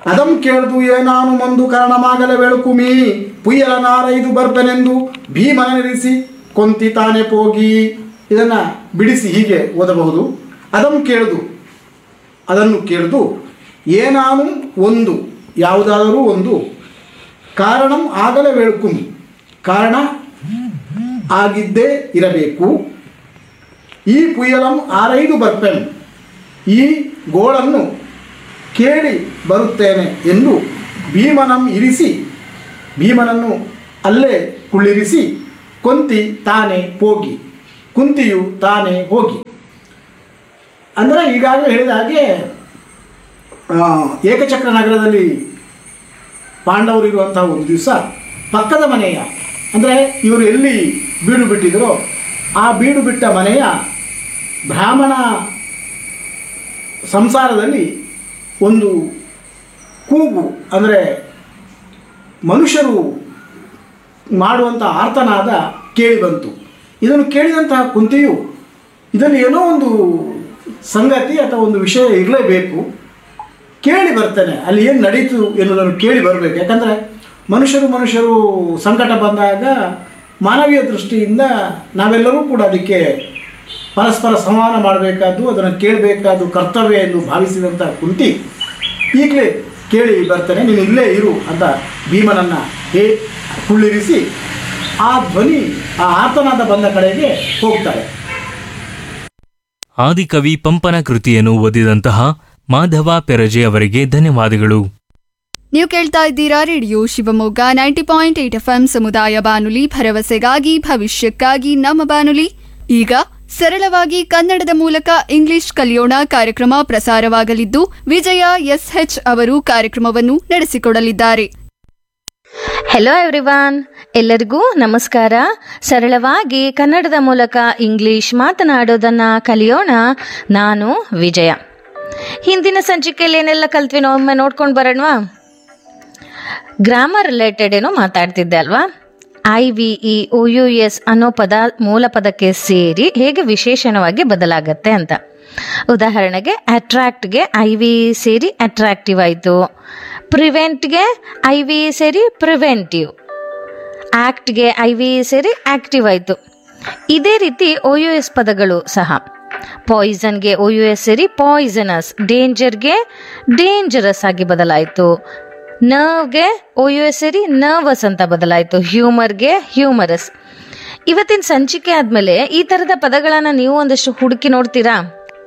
ಅದಂ ಕೇಳ್ದು ಏನಾನು ಮಂದು ಕರ್ಣಮಾಗಲ ಬೆಳಕುಮಿ ಪುಯ್ಯಲ ನಾರೈದು ಬರ್ಬನೆಂದು ಭೀಮನ ನಿರಿಸಿ ಕೊಂತಿ ತಾನೆ ಪೋಗಿ ಇದನ್ನು ಬಿಡಿಸಿ ಹೀಗೆ ಓದಬಹುದು ಅದಂ ಕೇಳ್ದು ಅದನ್ನು ಕೇಳ್ದು ಏನಾನು ಒಂದು ಯಾವುದಾದರೂ ಒಂದು ಕಾರಣಂ ಆಗಲೇ ಬೆಳಕುಮಿ ಕಾರಣ ಆಗಿದ್ದೇ ಇರಬೇಕು ಈ ಪುಯ್ಯಲಂ ಆರೈದು ಬರ್ಪೆನ್ ಈ ಗೋಳನ್ನು ಕೇಳಿ ಬರುತ್ತೇನೆ ಎಂದು ಭೀಮನಂ ಇರಿಸಿ ಭೀಮನನ್ನು ಅಲ್ಲೇ ಕುಳ್ಳಿರಿಸಿ ಕೊಂತಿ ತಾನೇ ಹೋಗಿ ಕುಂತಿಯು ತಾನೇ ಹೋಗಿ ಅಂದರೆ ಈಗಾಗಲೇ ಹೇಳಿದ ಹಾಗೆ ಆ, ಏಕಚಕ್ರ ನಗರದಲ್ಲಿ ಪಾಂಡವರು ಇರುವಂತಹ ಒಂದು ದಿವಸ ಪಕ್ಕದ ಮನೆಯ ಅಂದರೆ ಇವರು ಎಲ್ಲಿ ಬೀಡು ಬಿಟ್ಟಿದರೋ ಆ ಬೀಡು ಬಿಟ್ಟ ಮನೆಯ ಬ್ರಾಹ್ಮಣ ಸಂಸಾರದಲ್ಲಿ ಒಂದು ಕೂಗು ಅಂದರೆ ಮನುಷ್ಯರು ಮಾಡುವಂಥ ಆರ್ತನಾದ ಕೇಳಿ ಬಂತು ಇದನ್ನು ಕೇಳಿದಂತಹ ಕುಂತಿಯು ಇದರಲ್ಲಿ ಏನೋ ಒಂದು ಸಂಗತಿ ಅಥವಾ ಒಂದು ವಿಷಯ ಇರಲೇಬೇಕು ಕೇಳಿ ಬರ್ತೇನೆ ಅಲ್ಲಿ ಏನು ನಡೀತು ಎನ್ನುವುದನ್ನು ಕೇಳಿ ಬರಬೇಕು ಯಾಕಂದರೆ ಮನುಷ್ಯರು ಮನುಷ್ಯರು ಸಂಕಟ ಬಂದಾಗ ಮಾನವೀಯ ದೃಷ್ಟಿಯಿಂದ ನಾವೆಲ್ಲರೂ ಕೂಡ ಅದಕ್ಕೆ ಪರಸ್ಪರ ಸಂವಹನ ಮಾಡಬೇಕಾದ್ದು ಅದನ್ನು ಕೇಳಬೇಕಾದ್ದು ಕರ್ತವ್ಯ ಎಂದು ಭಾವಿಸಿದಂಥ ಕುಂತಿ ಈಗಲೇ ಕೇಳಿ ಬರ್ತೇನೆ ನೀನು ಇಲ್ಲೇ ಇರು ಅಂತ ಭೀಮನನ್ನು ಹೇ ಕುಳ್ಳಿರಿಸಿ ಆ ಧ್ವನಿ ಆ ಆತನಾದ ಬಂದ ಕಡೆಗೆ ಹೋಗ್ತಾರೆ
ಆದಿಕವಿ ಪಂಪನ ಕೃತಿಯನ್ನು ಓದಿದಂತಹ ಮಾಧವ ಪೆರಜೆ ಅವರಿಗೆ ಧನ್ಯವಾದಗಳು
ನೀವು ಕೇಳ್ತಾ ಇದ್ದೀರಾ radio Shivamogga ninety point eight F ಸಮುದಾಯ ಬಾನುಲಿ ಭರವಸೆಗಾಗಿ ಭವಿಷ್ಯಕ್ಕಾಗಿ ನಮ್ಮ ಬಾನುಲಿ ಈಗ ಸರಳವಾಗಿ ಕನ್ನಡದ ಮೂಲಕ ಇಂಗ್ಲಿಷ್ ಕಲಿಯೋಣ ಕಾರ್ಯಕ್ರಮ ಪ್ರಸಾರವಾಗಲಿದ್ದು ವಿಜಯ ಎಸ್ಎಚ್ ಅವರು ಕಾರ್ಯಕ್ರಮವನ್ನು ನಡೆಸಿಕೊಡಲಿದ್ದಾರೆ
ಹೆಲೋ ಎವ್ರಿವಾನ್ ಎಲ್ಲರಿಗೂ ನಮಸ್ಕಾರ ಸರಳವಾಗಿ ಕನ್ನಡದ ಮೂಲಕ ಇಂಗ್ಲಿಷ್ ಮಾತನಾಡೋದನ್ನ ಕಲಿಯೋಣ ನಾನು ವಿಜಯ ಹಿಂದಿನ ಸಂಚಿಕೆಯಲ್ಲಿ ಏನೆಲ್ಲ ಕಲ್ತ್ವಿ ನಾವು ಒಮ್ಮೆ ನೋಡ್ಕೊಂಡು ಬರೋಣವಾ ಗ್ರಾಮರ್ ರಿಲೇಟೆಡ್ ಏನೋ ಮಾತಾಡ್ತಿದ್ದೆ ಅಲ್ವಾ I V E O U S ಅನ್ನೋ ಪದ ಮೂಲ ಪದಕ್ಕೆ ಸೇರಿ ಹೇಗೆ ವಿಶೇಷಣವಾಗಿ ಬದಲಾಗತ್ತೆ ಅಂತ ಉದಾಹರಣೆಗೆ ಅಟ್ರಾಕ್ಟ್ಗೆ ಐ ವಿ ಸೇರಿ ಅಟ್ರಾಕ್ಟಿವ್ ಆಯಿತು ಪ್ರಿವೆಂಟ್ಗೆ ಐ ವಿ ಸೇರಿ ಪ್ರಿವೆಂಟಿವ್ ಆಕ್ಟ್ಗೆ ಐ ವಿ ಸೇರಿ ಆಕ್ಟಿವ್ ಆಯಿತು ಇದೇ ರೀತಿ ಒ ಯು ಎಸ್ ಪದಗಳು ಸಹ ಪಾಯ್ಸನ್ಗೆ ಒ ಯು ಎಸ್ ಸೇರಿ ಪಾಯ್ಸನಸ್ ಡೇಂಜರ್ಗೆ ಡೇಂಜರಸ್ ಆಗಿ ಬದಲಾಯಿತು ನರ್ವ್ಗೆ ಒ ಯು ಎಸ್ ಸೇರಿ ನರ್ವಸ್ ಅಂತ ಬದಲಾಯಿತು ಹ್ಯೂಮರ್ಗೆ ಹ್ಯೂಮರಸ್ ಇವತ್ತಿನ ಸಂಚಿಕೆ ಆದಮೇಲೆ ಈ ಥರದ ಪದಗಳನ್ನು ನೀವು ಒಂದಷ್ಟು ಹುಡುಕಿ ನೋಡ್ತೀರಾ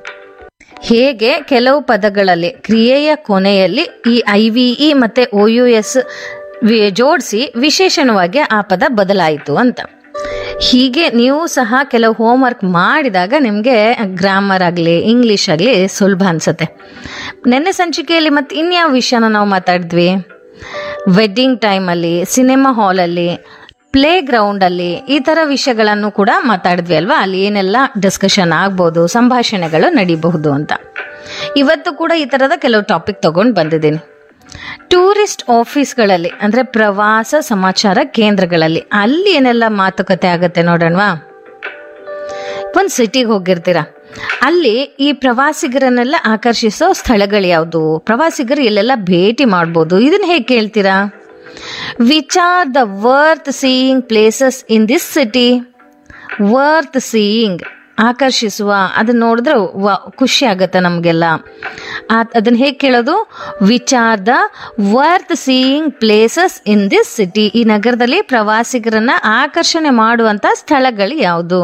ಹೇಗೆ ಕೆಲವು ಪದಗಳಲ್ಲಿ ಕ್ರಿಯೆಯ ಕೊನೆಯಲ್ಲಿ ಈ ಐ ವಿ ಇ ಮತ್ತು ಒ ಯು ಎಸ್ ಜೋಡಿಸಿ ವಿಶೇಷಣವಾಗಿ ಆ ಪದ ಬದಲಾಯಿತು ಅಂತ ಹೀಗೆ ನೀವು ಸಹ ಕೆಲವು ಹೋಮ್ವರ್ಕ್ ಮಾಡಿದಾಗ ನಿಮಗೆ ಗ್ರಾಮರ್ ಆಗಲಿ ಇಂಗ್ಲೀಷ್ ಆಗಲಿ ಸುಲಭ ಅನ್ಸುತ್ತೆ ನೆನ್ನೆ ಸಂಚಿಕೆಯಲ್ಲಿ ಮತ್ತೆ ಇನ್ಯಾವ ವಿಷಯನ ನಾವು ಮಾತಾಡಿದ್ವಿ ವೆಡ್ಡಿಂಗ್ ಟೈಮಲ್ಲಿ ಸಿನಿಮಾ ಹಾಲಲ್ಲಿ ಪ್ಲೇ ಗ್ರೌಂಡಲ್ಲಿ ಈ ಥರ ವಿಷಯಗಳನ್ನು ಕೂಡ ಮಾತಾಡಿದ್ವಿ ಅಲ್ವಾ ಅಲ್ಲಿ ಏನೆಲ್ಲ ಡಿಸ್ಕಷನ್ ಆಗ್ಬೋದು ಸಂಭಾಷಣೆಗಳು ನಡೀಬಹುದು ಅಂತ ಇವತ್ತು ಕೂಡ ಈ ಥರದ ಕೆಲವು ಟಾಪಿಕ್ ತಗೊಂಡು ಬಂದಿದ್ದೀನಿ ಟೂರಿಸ್ಟ್ ಆಫೀಸ್ಗಳಲ್ಲಿ ಅಂದರೆ ಪ್ರವಾಸ ಸಮಾಚಾರ ಕೇಂದ್ರಗಳಲ್ಲಿ ಅಲ್ಲಿ ಏನೆಲ್ಲ ಮಾತುಕತೆ ಆಗತ್ತೆ ನೋಡೋಣವಾ ಒಂದು ಸಿಟಿಗೆ ಹೋಗಿರ್ತೀರ ಅಲ್ಲಿ ಈ ಪ್ರವಾಸಿಗರನ್ನೆಲ್ಲ ಆಕರ್ಷಿಸೋ ಸ್ಥಳಗಳು ಯಾವುದು ಪ್ರವಾಸಿಗರು ಎಲ್ಲೆಲ್ಲ ಭೇಟಿ ಮಾಡ್ಬೋದು ಇದನ್ನ ಹೇಗೆ ಕೇಳ್ತೀರಾ which are the worth seeing places in this city worth seeing ಆಕರ್ಷಿಸುವ ಅದನ್ನ ನೋಡಿದ್ರೆ ವ ಖುಷಿ ಆಗತ್ತೆ ನಮಗೆಲ್ಲ ಅದನ್ನ ಹೇಗೆ ಕೇಳೋದು which are the worth seeing places in this city ಈ ನಗರದಲ್ಲಿ ಪ್ರವಾಸಿಗರನ್ನ ಆಕರ್ಷಣೆ ಮಾಡುವಂಥ ಸ್ಥಳಗಳು ಯಾವುದು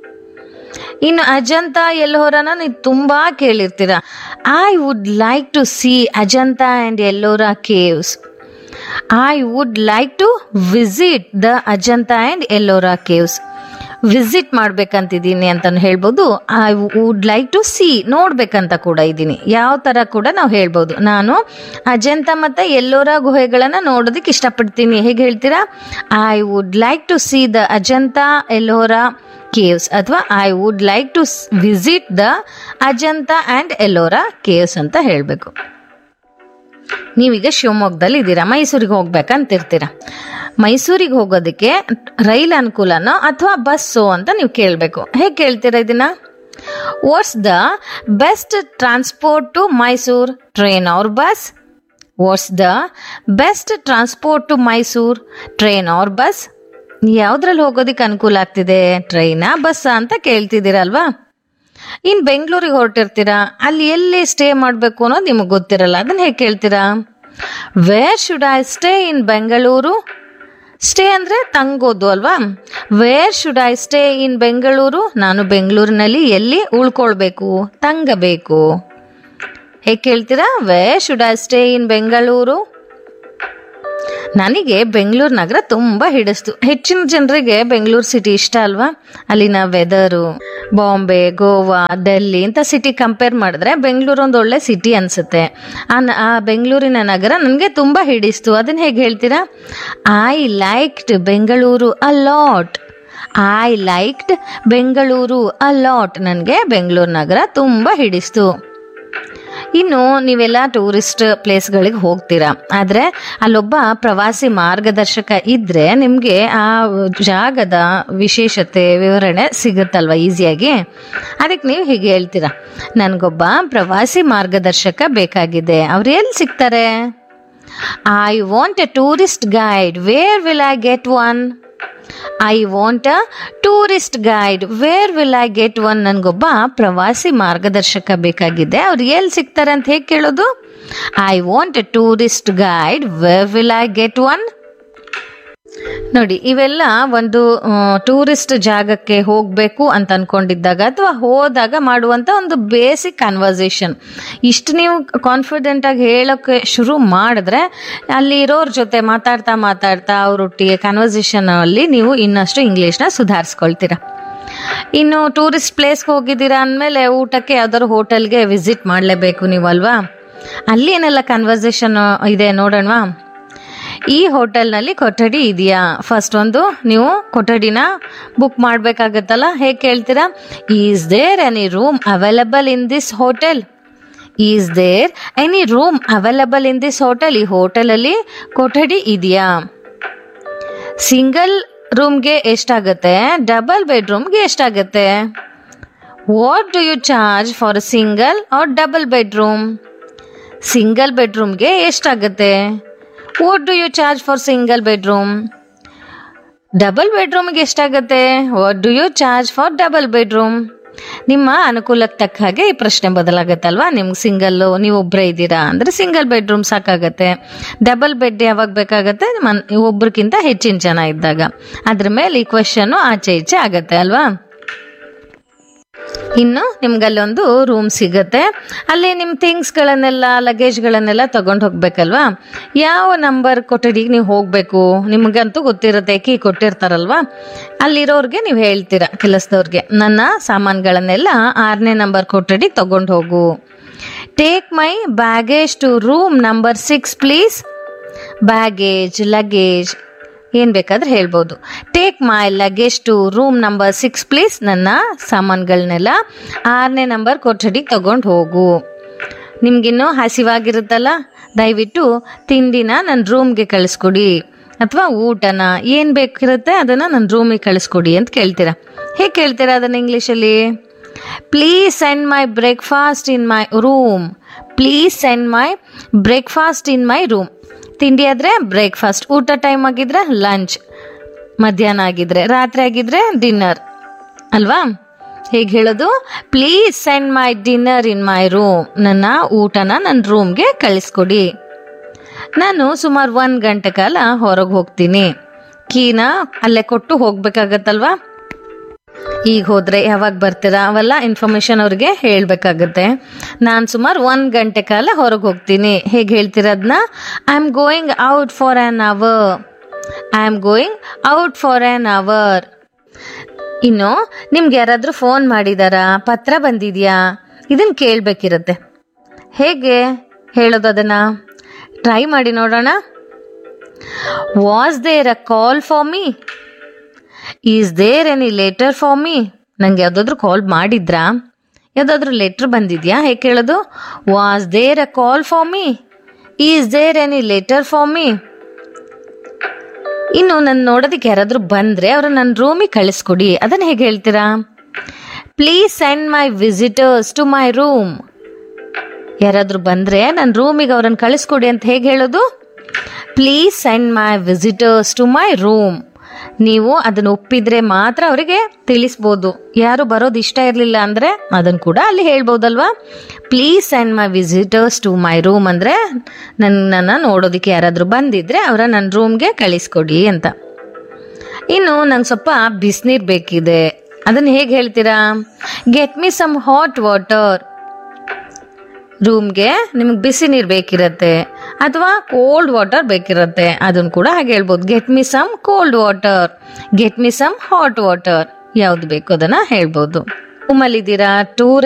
ಇನ್ನು ಅಜಂತ ಎಲ್ಲೋರನ ನೀವು ತುಂಬಾ ಕೇಳಿರ್ತೀರ I would like to see Ajanta and Ellora caves I would like to visit the Ajanta and Ellora caves visit ಮಾಡ್ಬೇಕಂತಿದ್ದೀನಿ ಅಂತ ಹೇಳ್ಬೋದು I would like to see ನೋಡ್ಬೇಕಂತ ಕೂಡ ಇದ್ದೀನಿ ಯಾವ ಥರ ಕೂಡ ನಾವು ಹೇಳ್ಬೋದು ನಾನು ಅಜಂತ ಮತ್ತು ಎಲ್ಲೋರ ಗುಹೆಗಳನ್ನು ನೋಡೋದಕ್ಕೆ ಇಷ್ಟಪಡ್ತೀನಿ ಹೇಗೆ ಹೇಳ್ತೀರಾ I would like to see the Ajanta Ellora caves ಅಥವಾ I would like to visit the Ajanta and Ellora caves ಅಂತ ಹೇಳಬೇಕು ನೀವೀಗ ಶಿವಮೊಗ್ಗದಲ್ಲಿ ಇದ್ದೀರಾ ಮೈಸೂರಿಗೆ ಹೋಗ್ಬೇಕಂತಿರ್ತೀರ ಮೈಸೂರಿಗೆ ಹೋಗೋದಕ್ಕೆ ರೈಲ್ ಅನುಕೂಲನೋ ಅಥವಾ ಬಸ್ಸೋ ಅಂತ ನೀವು ಕೇಳಬೇಕು ಹೇಗೆ ಕೇಳ್ತೀರಾ ಇದನ್ನ what's the best transport to Mysore train or bus what's the best transport to Mysore train or bus ಯಾವ್ದ್ರಲ್ಲಿ ಹೋಗೋದಿಕ್ಕೆ ಅನುಕೂಲ ಆಗ್ತಿದೆ ಟ್ರೈನಾ ಬಸ್ಸಾ ಅಂತ ಕೇಳ್ತಿದ್ದೀರಲ್ವಾ ಇನ್ ಬೆಂಗಳೂರಿಗೆ ಹೊರಟಿರ್ತೀರಾ ಅಲ್ಲಿ ಎಲ್ಲಿ ಸ್ಟೇ ಮಾಡಬೇಕು ಅನ್ನೋದು ನಿಮಗೆ ಗೊತ್ತಿರಲ್ಲ ಅದನ್ನ ಹೇಗೆ ಕೇಳ್ತೀರಾ where should I stay in Bengaluru stay ಅಂದ್ರೆ ತಂಗೋದು ಅಲ್ವಾ where should I stay in Bengaluru ನಾನು ಬೆಂಗಳೂರಿನಲ್ಲಿ ಎಲ್ಲಿ ಉಳ್ಕೊಳ್ಬೇಕು ತಂಗಬೇಕು ಹೇಗೆ ಕೇಳ್ತೀರಾ where should I stay in Bengaluru ನನಗೆ ಬೆಂಗಳೂರು ನಗರ ತುಂಬ ಹಿಡಿಸ್ತು ಹೆಚ್ಚಿನ ಜನರಿಗೆ ಬೆಂಗಳೂರು ಸಿಟಿ ಇಷ್ಟ ಅಲ್ವಾ ಅಲ್ಲಿನ ವೆದರು ಬಾಂಬೆ ಗೋವಾ ಡೆಲ್ಲಿ ಇಂಥ ಸಿಟಿ ಕಂಪೇರ್ ಮಾಡಿದ್ರೆ ಬೆಂಗಳೂರು ಒಂದು ಒಳ್ಳೆ ಸಿಟಿ ಅನ್ಸುತ್ತೆ ಆ ನ- ಆ ಬೆಂಗಳೂರಿನ ನಗರ ನನಗೆ ತುಂಬ ಹಿಡಿಸ್ತು ಅದನ್ನ ಹೇಗೆ ಹೇಳ್ತೀರಾ I liked Bengaluru a lot I liked Bengaluru a lot ನನಗೆ ಬೆಂಗಳೂರು ನಗರ ತುಂಬ ಹಿಡಿಸ್ತು ಇನ್ನು ನೀವೆಲ್ಲ ಟೂರಿಸ್ಟ್ ಪ್ಲೇಸ್ಗಳಿಗೆ ಹೋಗ್ತೀರಾ ಆದರೆ ಅಲ್ಲೊಬ್ಬ ಪ್ರವಾಸಿ ಮಾರ್ಗದರ್ಶಕ ಇದ್ರೆ ನಿಮಗೆ ಆ ಜಾಗದ ವಿಶೇಷತೆ ವಿವರಣೆ ಸಿಗುತ್ತಲ್ವ ಈಸಿಯಾಗಿ ಅದಕ್ಕೆ ನೀವು ಹೀಗೆ ಹೇಳ್ತೀರಾ ನನಗೊಬ್ಬ ಪ್ರವಾಸಿ ಮಾರ್ಗದರ್ಶಕ ಬೇಕಾಗಿದೆ ಅವ್ರು ಎಲ್ಲಿ ಸಿಗ್ತಾರೆ I want a tourist guide where will I get one I want a tourist guide where will I get one ನನಗೊಬ್ಬ ಪ್ರವಾಸಿ ಮಾರ್ಗದರ್ಶಕ ಬೇಕಾಗಿದೆ ಅವ್ರು ಎಲ್ಲಿ ಸಿಗ್ತಾರೆ ಅಂತ ಹೇಗೆ ಕೇಳೋದು I want a tourist guide where will I get one ನೋಡಿ ಇವೆಲ್ಲ ಒಂದು ಟೂರಿಸ್ಟ್ ಜಾಗಕ್ಕೆ ಹೋಗಬೇಕು ಅಂತ ಅನ್ಕೊಂಡಿದ್ದಾಗ ಅಥವಾ ಹೋದಾಗ ಮಾಡುವಂತ ಒಂದು ಬೇಸಿಕ್ ಕನ್ವರ್ಸೇಷನ್ ಇಷ್ಟು ನೀವು ಕಾನ್ಫಿಡೆಂಟ್ ಆಗಿ ಹೇಳೋಕೆ ಶುರು ಮಾಡಿದ್ರೆ ಅಲ್ಲಿ ಇರೋರ ಜೊತೆ ಮಾತಾಡ್ತಾ ಮಾತಾಡ್ತಾ ಅವರೊಟ್ಟಿಗೆ ಕನ್ವರ್ಸೇಷನ್ ಅಲ್ಲಿ ನೀವು ಇನ್ನಷ್ಟು ಇಂಗ್ಲೀಷ್ನ ಸುಧಾರಿಸ್ಕೊಳ್ತೀರಾ ಇನ್ನು ಟೂರಿಸ್ಟ್ ಪ್ಲೇಸ್ಗೆ ಹೋಗಿದ್ದೀರಾ ಅಂದಮೇಲೆ ಊಟಕ್ಕೆ ಯಾವ್ದಾದ್ರು ಹೋಟೆಲ್ಗೆ ವಿಸಿಟ್ ಮಾಡಲೇಬೇಕು ನೀವು ಅಲ್ವಾ ಅಲ್ಲಿ ಏನೆಲ್ಲ ಕನ್ವರ್ಸೇಷನ್ ಇದೆ ನೋಡೋಣವಾ ಈ ಹೋಟೆಲ್ನಲ್ಲಿ ಕೊಠಡಿ ಇದೆಯಾ ಫಸ್ಟ್ ಒಂದು ನೀವು ಕೊಠಡಿನ ಬುಕ್ ಮಾಡಬೇಕಾಗತ್ತಲ್ಲ ಹೇಗೆ ಕೇಳ್ತೀರಾ is there any room available in this hotel is there any room available in this hotel ಈ ಹೋಟೆಲಲ್ಲಿ ಕೊಠಡಿ ಇದೆಯಾ ಸಿಂಗಲ್ ರೂಮ್ಗೆ ಎಷ್ಟಾಗುತ್ತೆ ಡಬಲ್ ಬೆಡ್ರೂಮ್ಗೆ ಎಷ್ಟಾಗುತ್ತೆ what do you charge for a single or double bedroom single ಬೆಡ್ರೂಮ್ಗೆ ಎಷ್ಟಾಗುತ್ತೆ what do you charge for single bedroom double ಬೆಡ್ರೂಮ್ಗೆ ಎಷ್ಟಾಗುತ್ತೆ what do you charge for double bedroom ನಿಮ್ಮ ಅನುಕೂಲಕ್ಕೆ ತಕ್ಕ ಹಾಗೆ ಈ ಪ್ರಶ್ನೆ ಬದಲಾಗತ್ತಲ್ವಾ ನಿಮ್ಗೆ ಸಿಂಗಲ್ಲು ನೀವು ಒಬ್ಬರೇ ಇದ್ದೀರಾ ಅಂದರೆ ಸಿಂಗಲ್ ಬೆಡ್ರೂಮ್ ಸಾಕಾಗತ್ತೆ ಡಬಲ್ ಬೆಡ್ ಯಾವಾಗ ಬೇಕಾಗತ್ತೆ ಮನ್ ಒಬ್ರಿಗಿಂತ ಹೆಚ್ಚಿನ ಜನ ಇದ್ದಾಗ ಅದ್ರ ಮೇಲೆ ಈ ಕ್ವೆಶನ್ನು ಆಚೆ ಈಚೆ ಆಗತ್ತೆ ಅಲ್ವಾ ಇನ್ನು ನಿಮ್ಗೆ ಅಲ್ಲೊಂದು ರೂಮ್ ಸಿಗತ್ತೆ ಅಲ್ಲಿ ನಿಮ್ಮ ಥಿಂಗ್ಸ್ಗಳನ್ನೆಲ್ಲ ಲಗೇಜ್ಗಳನ್ನೆಲ್ಲ ತಗೊಂಡು ಹೋಗ್ಬೇಕಲ್ವಾ ಯಾವ ನಂಬರ್ ಕೊಠಡಿಗೆ ನೀವು ಹೋಗಬೇಕು ನಿಮಗಂತೂ ಗೊತ್ತಿರುತ್ತೆ ಕೀ ಕೊಟ್ಟಿರ್ತಾರಲ್ವಾ ಅಲ್ಲಿರೋರ್ಗೆ ನೀವು ಹೇಳ್ತೀರಾ ಕೆಲಸದವ್ರಿಗೆ ನನ್ನ ಸಾಮಾನುಗಳನ್ನೆಲ್ಲ ಆರನೇ ನಂಬರ್ ಕೊಠಡಿಗೆ ತಗೊಂಡು ಹೋಗು take my baggage to room number six please baggage luggage ಏನು ಬೇಕಾದ್ರೆ ಹೇಳ್ಬೋದು take my luggage to room number six please ನನ್ನ ಸಾಮಾನುಗಳನ್ನೆಲ್ಲ ಆರನೇ ನಂಬರ್ ಕೊಠಡಿಗೆ ತಗೊಂಡು ಹೋಗು ನಿಮ್ಗಿನ್ನೂ ಹಸಿವಾಗಿರುತ್ತಲ್ಲ ದಯವಿಟ್ಟು ತಿಂಡಿನ ನನ್ನ ರೂಮ್ಗೆ ಕಳಿಸ್ಕೊಡಿ ಅಥವಾ ಊಟನ ಏನು ಬೇಕಿರುತ್ತೆ ಅದನ್ನು ನನ್ನ ರೂಮಿಗೆ ಕಳಿಸ್ಕೊಡಿ ಅಂತ ಕೇಳ್ತೀರಾ ಹೇಗೆ ಕೇಳ್ತೀರಾ ಅದನ್ನು ಇಂಗ್ಲೀಷಲ್ಲಿ please send my breakfast in my room please send my breakfast in my room ತಿಂಡಿ ಆದರೆ ಬ್ರೇಕ್ಫಾಸ್ಟ್ ಊಟ ಟೈಮ್ ಆಗಿದ್ರೆ ಲಂಚ್ ಮಧ್ಯಾಹ್ನ ಆಗಿದ್ರೆ ರಾತ್ರಿ ಆಗಿದ್ರೆ ಡಿನ್ನರ್ ಅಲ್ವಾ ಹೇಗೆ ಹೇಳೋದು please send my dinner in my room ನನ್ನ ಊಟನ ನನ್ನ ರೂಮ್ಗೆ ಕಳಿಸ್ಕೊಡಿ ನಾನು ಸುಮಾರು ಒಂದು ಗಂಟೆ ಕಾಲ ಹೊರಗೆ ಹೋಗ್ತೀನಿ ಕೀನ ಅಲ್ಲೇ ಕೊಟ್ಟು ಹೋಗ್ಬೇಕಾಗತ್ತಲ್ವಾ ಈಗ ಹೋದ್ರೆ ಯಾವಾಗ ಬರ್ತೀರಾ ಅವೆಲ್ಲ ಇನ್ಫಾರ್ಮೇಶನ್ ಅವ್ರಿಗೆ ಹೇಳಬೇಕಾಗತ್ತೆ ನಾನು ಸುಮಾರು ಒಂದು ಗಂಟೆ ಕಾಲ ಹೊರಗೆ ಹೋಗ್ತೀನಿ ಹೇಗೆ ಹೇಳ್ತೀರಾ ಅದನ್ನ I am going out for an hour I am going out for an hour ಇನ್ನು ನಿಮ್ಗೆ ಯಾರಾದರೂ ಫೋನ್ ಮಾಡಿದಾರಾ ಪತ್ರ ಬಂದಿದೆಯಾ ಇದನ್ನು ಕೇಳಬೇಕಿರುತ್ತೆ ಹೇಗೆ ಹೇಳೋದು ಅದನ್ನು ಟ್ರೈ ಮಾಡಿ ನೋಡೋಣ was there a call for me is there any letter for me ನಂಗೆ ಯಾವುದಾದ್ರೂ ಕಾಲ್ ಮಾಡಿದ್ರಾ ಯಾವುದಾದ್ರೂ ಲೆಟ್ರ್ ಬಂದಿದ್ಯಾ ಹೇಗೆ ಕೇಳೋದು was there a call for me is there any letter for me ಇನ್ನು ನನ್ನ ನೋಡೋದಕ್ಕೆ ಯಾರಾದರೂ ಬಂದರೆ ಅವರು ನನ್ನ ರೂಮಿಗೆ ಕಳಿಸ್ಕೊಡಿ ಅದನ್ನು ಹೇಗೆ ಹೇಳ್ತೀರಾ please send my visitors to my room ಯಾರಾದ್ರೂ ಬಂದ್ರೆ ನನ್ನ ರೂಮಿಗೆ ಅವ್ರನ್ನ ಕಳಿಸ್ಕೊಡಿ ಅಂತ ಹೇಗೆ ಹೇಳೋದು please send my visitors to my room ನೀವು ಅದನ್ನು ಒಪ್ಪಿದ್ರೆ ಮಾತ್ರ ಅವರಿಗೆ ತಿಳಿಸ್ಬೋದು ಯಾರು ಬರೋದು ಇಷ್ಟ ಇರಲಿಲ್ಲ ಅಂದರೆ ಅದನ್ನು ಕೂಡ ಅಲ್ಲಿ ಹೇಳ್ಬೋದಲ್ವಾ please send my visitors to my room ಅಂದರೆ ನನ್ನನ್ನು ನೋಡೋದಕ್ಕೆ ಯಾರಾದರೂ ಬಂದಿದ್ರೆ ಅವರ ನನ್ನ ರೂಮ್ಗೆ ಕಳಿಸ್ಕೊಡಿ ಅಂತ ಇನ್ನು ನಂಗೆ ಸ್ವಲ್ಪ ಬಿಸಿನೀರು ಬೇಕಿದೆ ಅದನ್ನು ಹೇಗೆ ಹೇಳ್ತೀರಾ get me some hot water ರೂಮ್ಗೆ ನಿಮ್ಗೆ ಬಿಸಿ ನೀರು ಬೇಕಿರತ್ತೆ ಅಥವಾ ಕೋಲ್ಡ್ ವಾಟರ್ ಬೇಕಿರತ್ತೆ ಅದನ್ನು ಕೂಡ ಹಾಗೆ ಹೇಳ್ಬೋದು get me some cold water get me some hot water ಯಾವ್ದು ಬೇಕು ಅದನ್ನ ಹೇಳ್ಬೋದು ರೂಮಲ್ಲಿದ್ದೀರಾ ಟೂರ್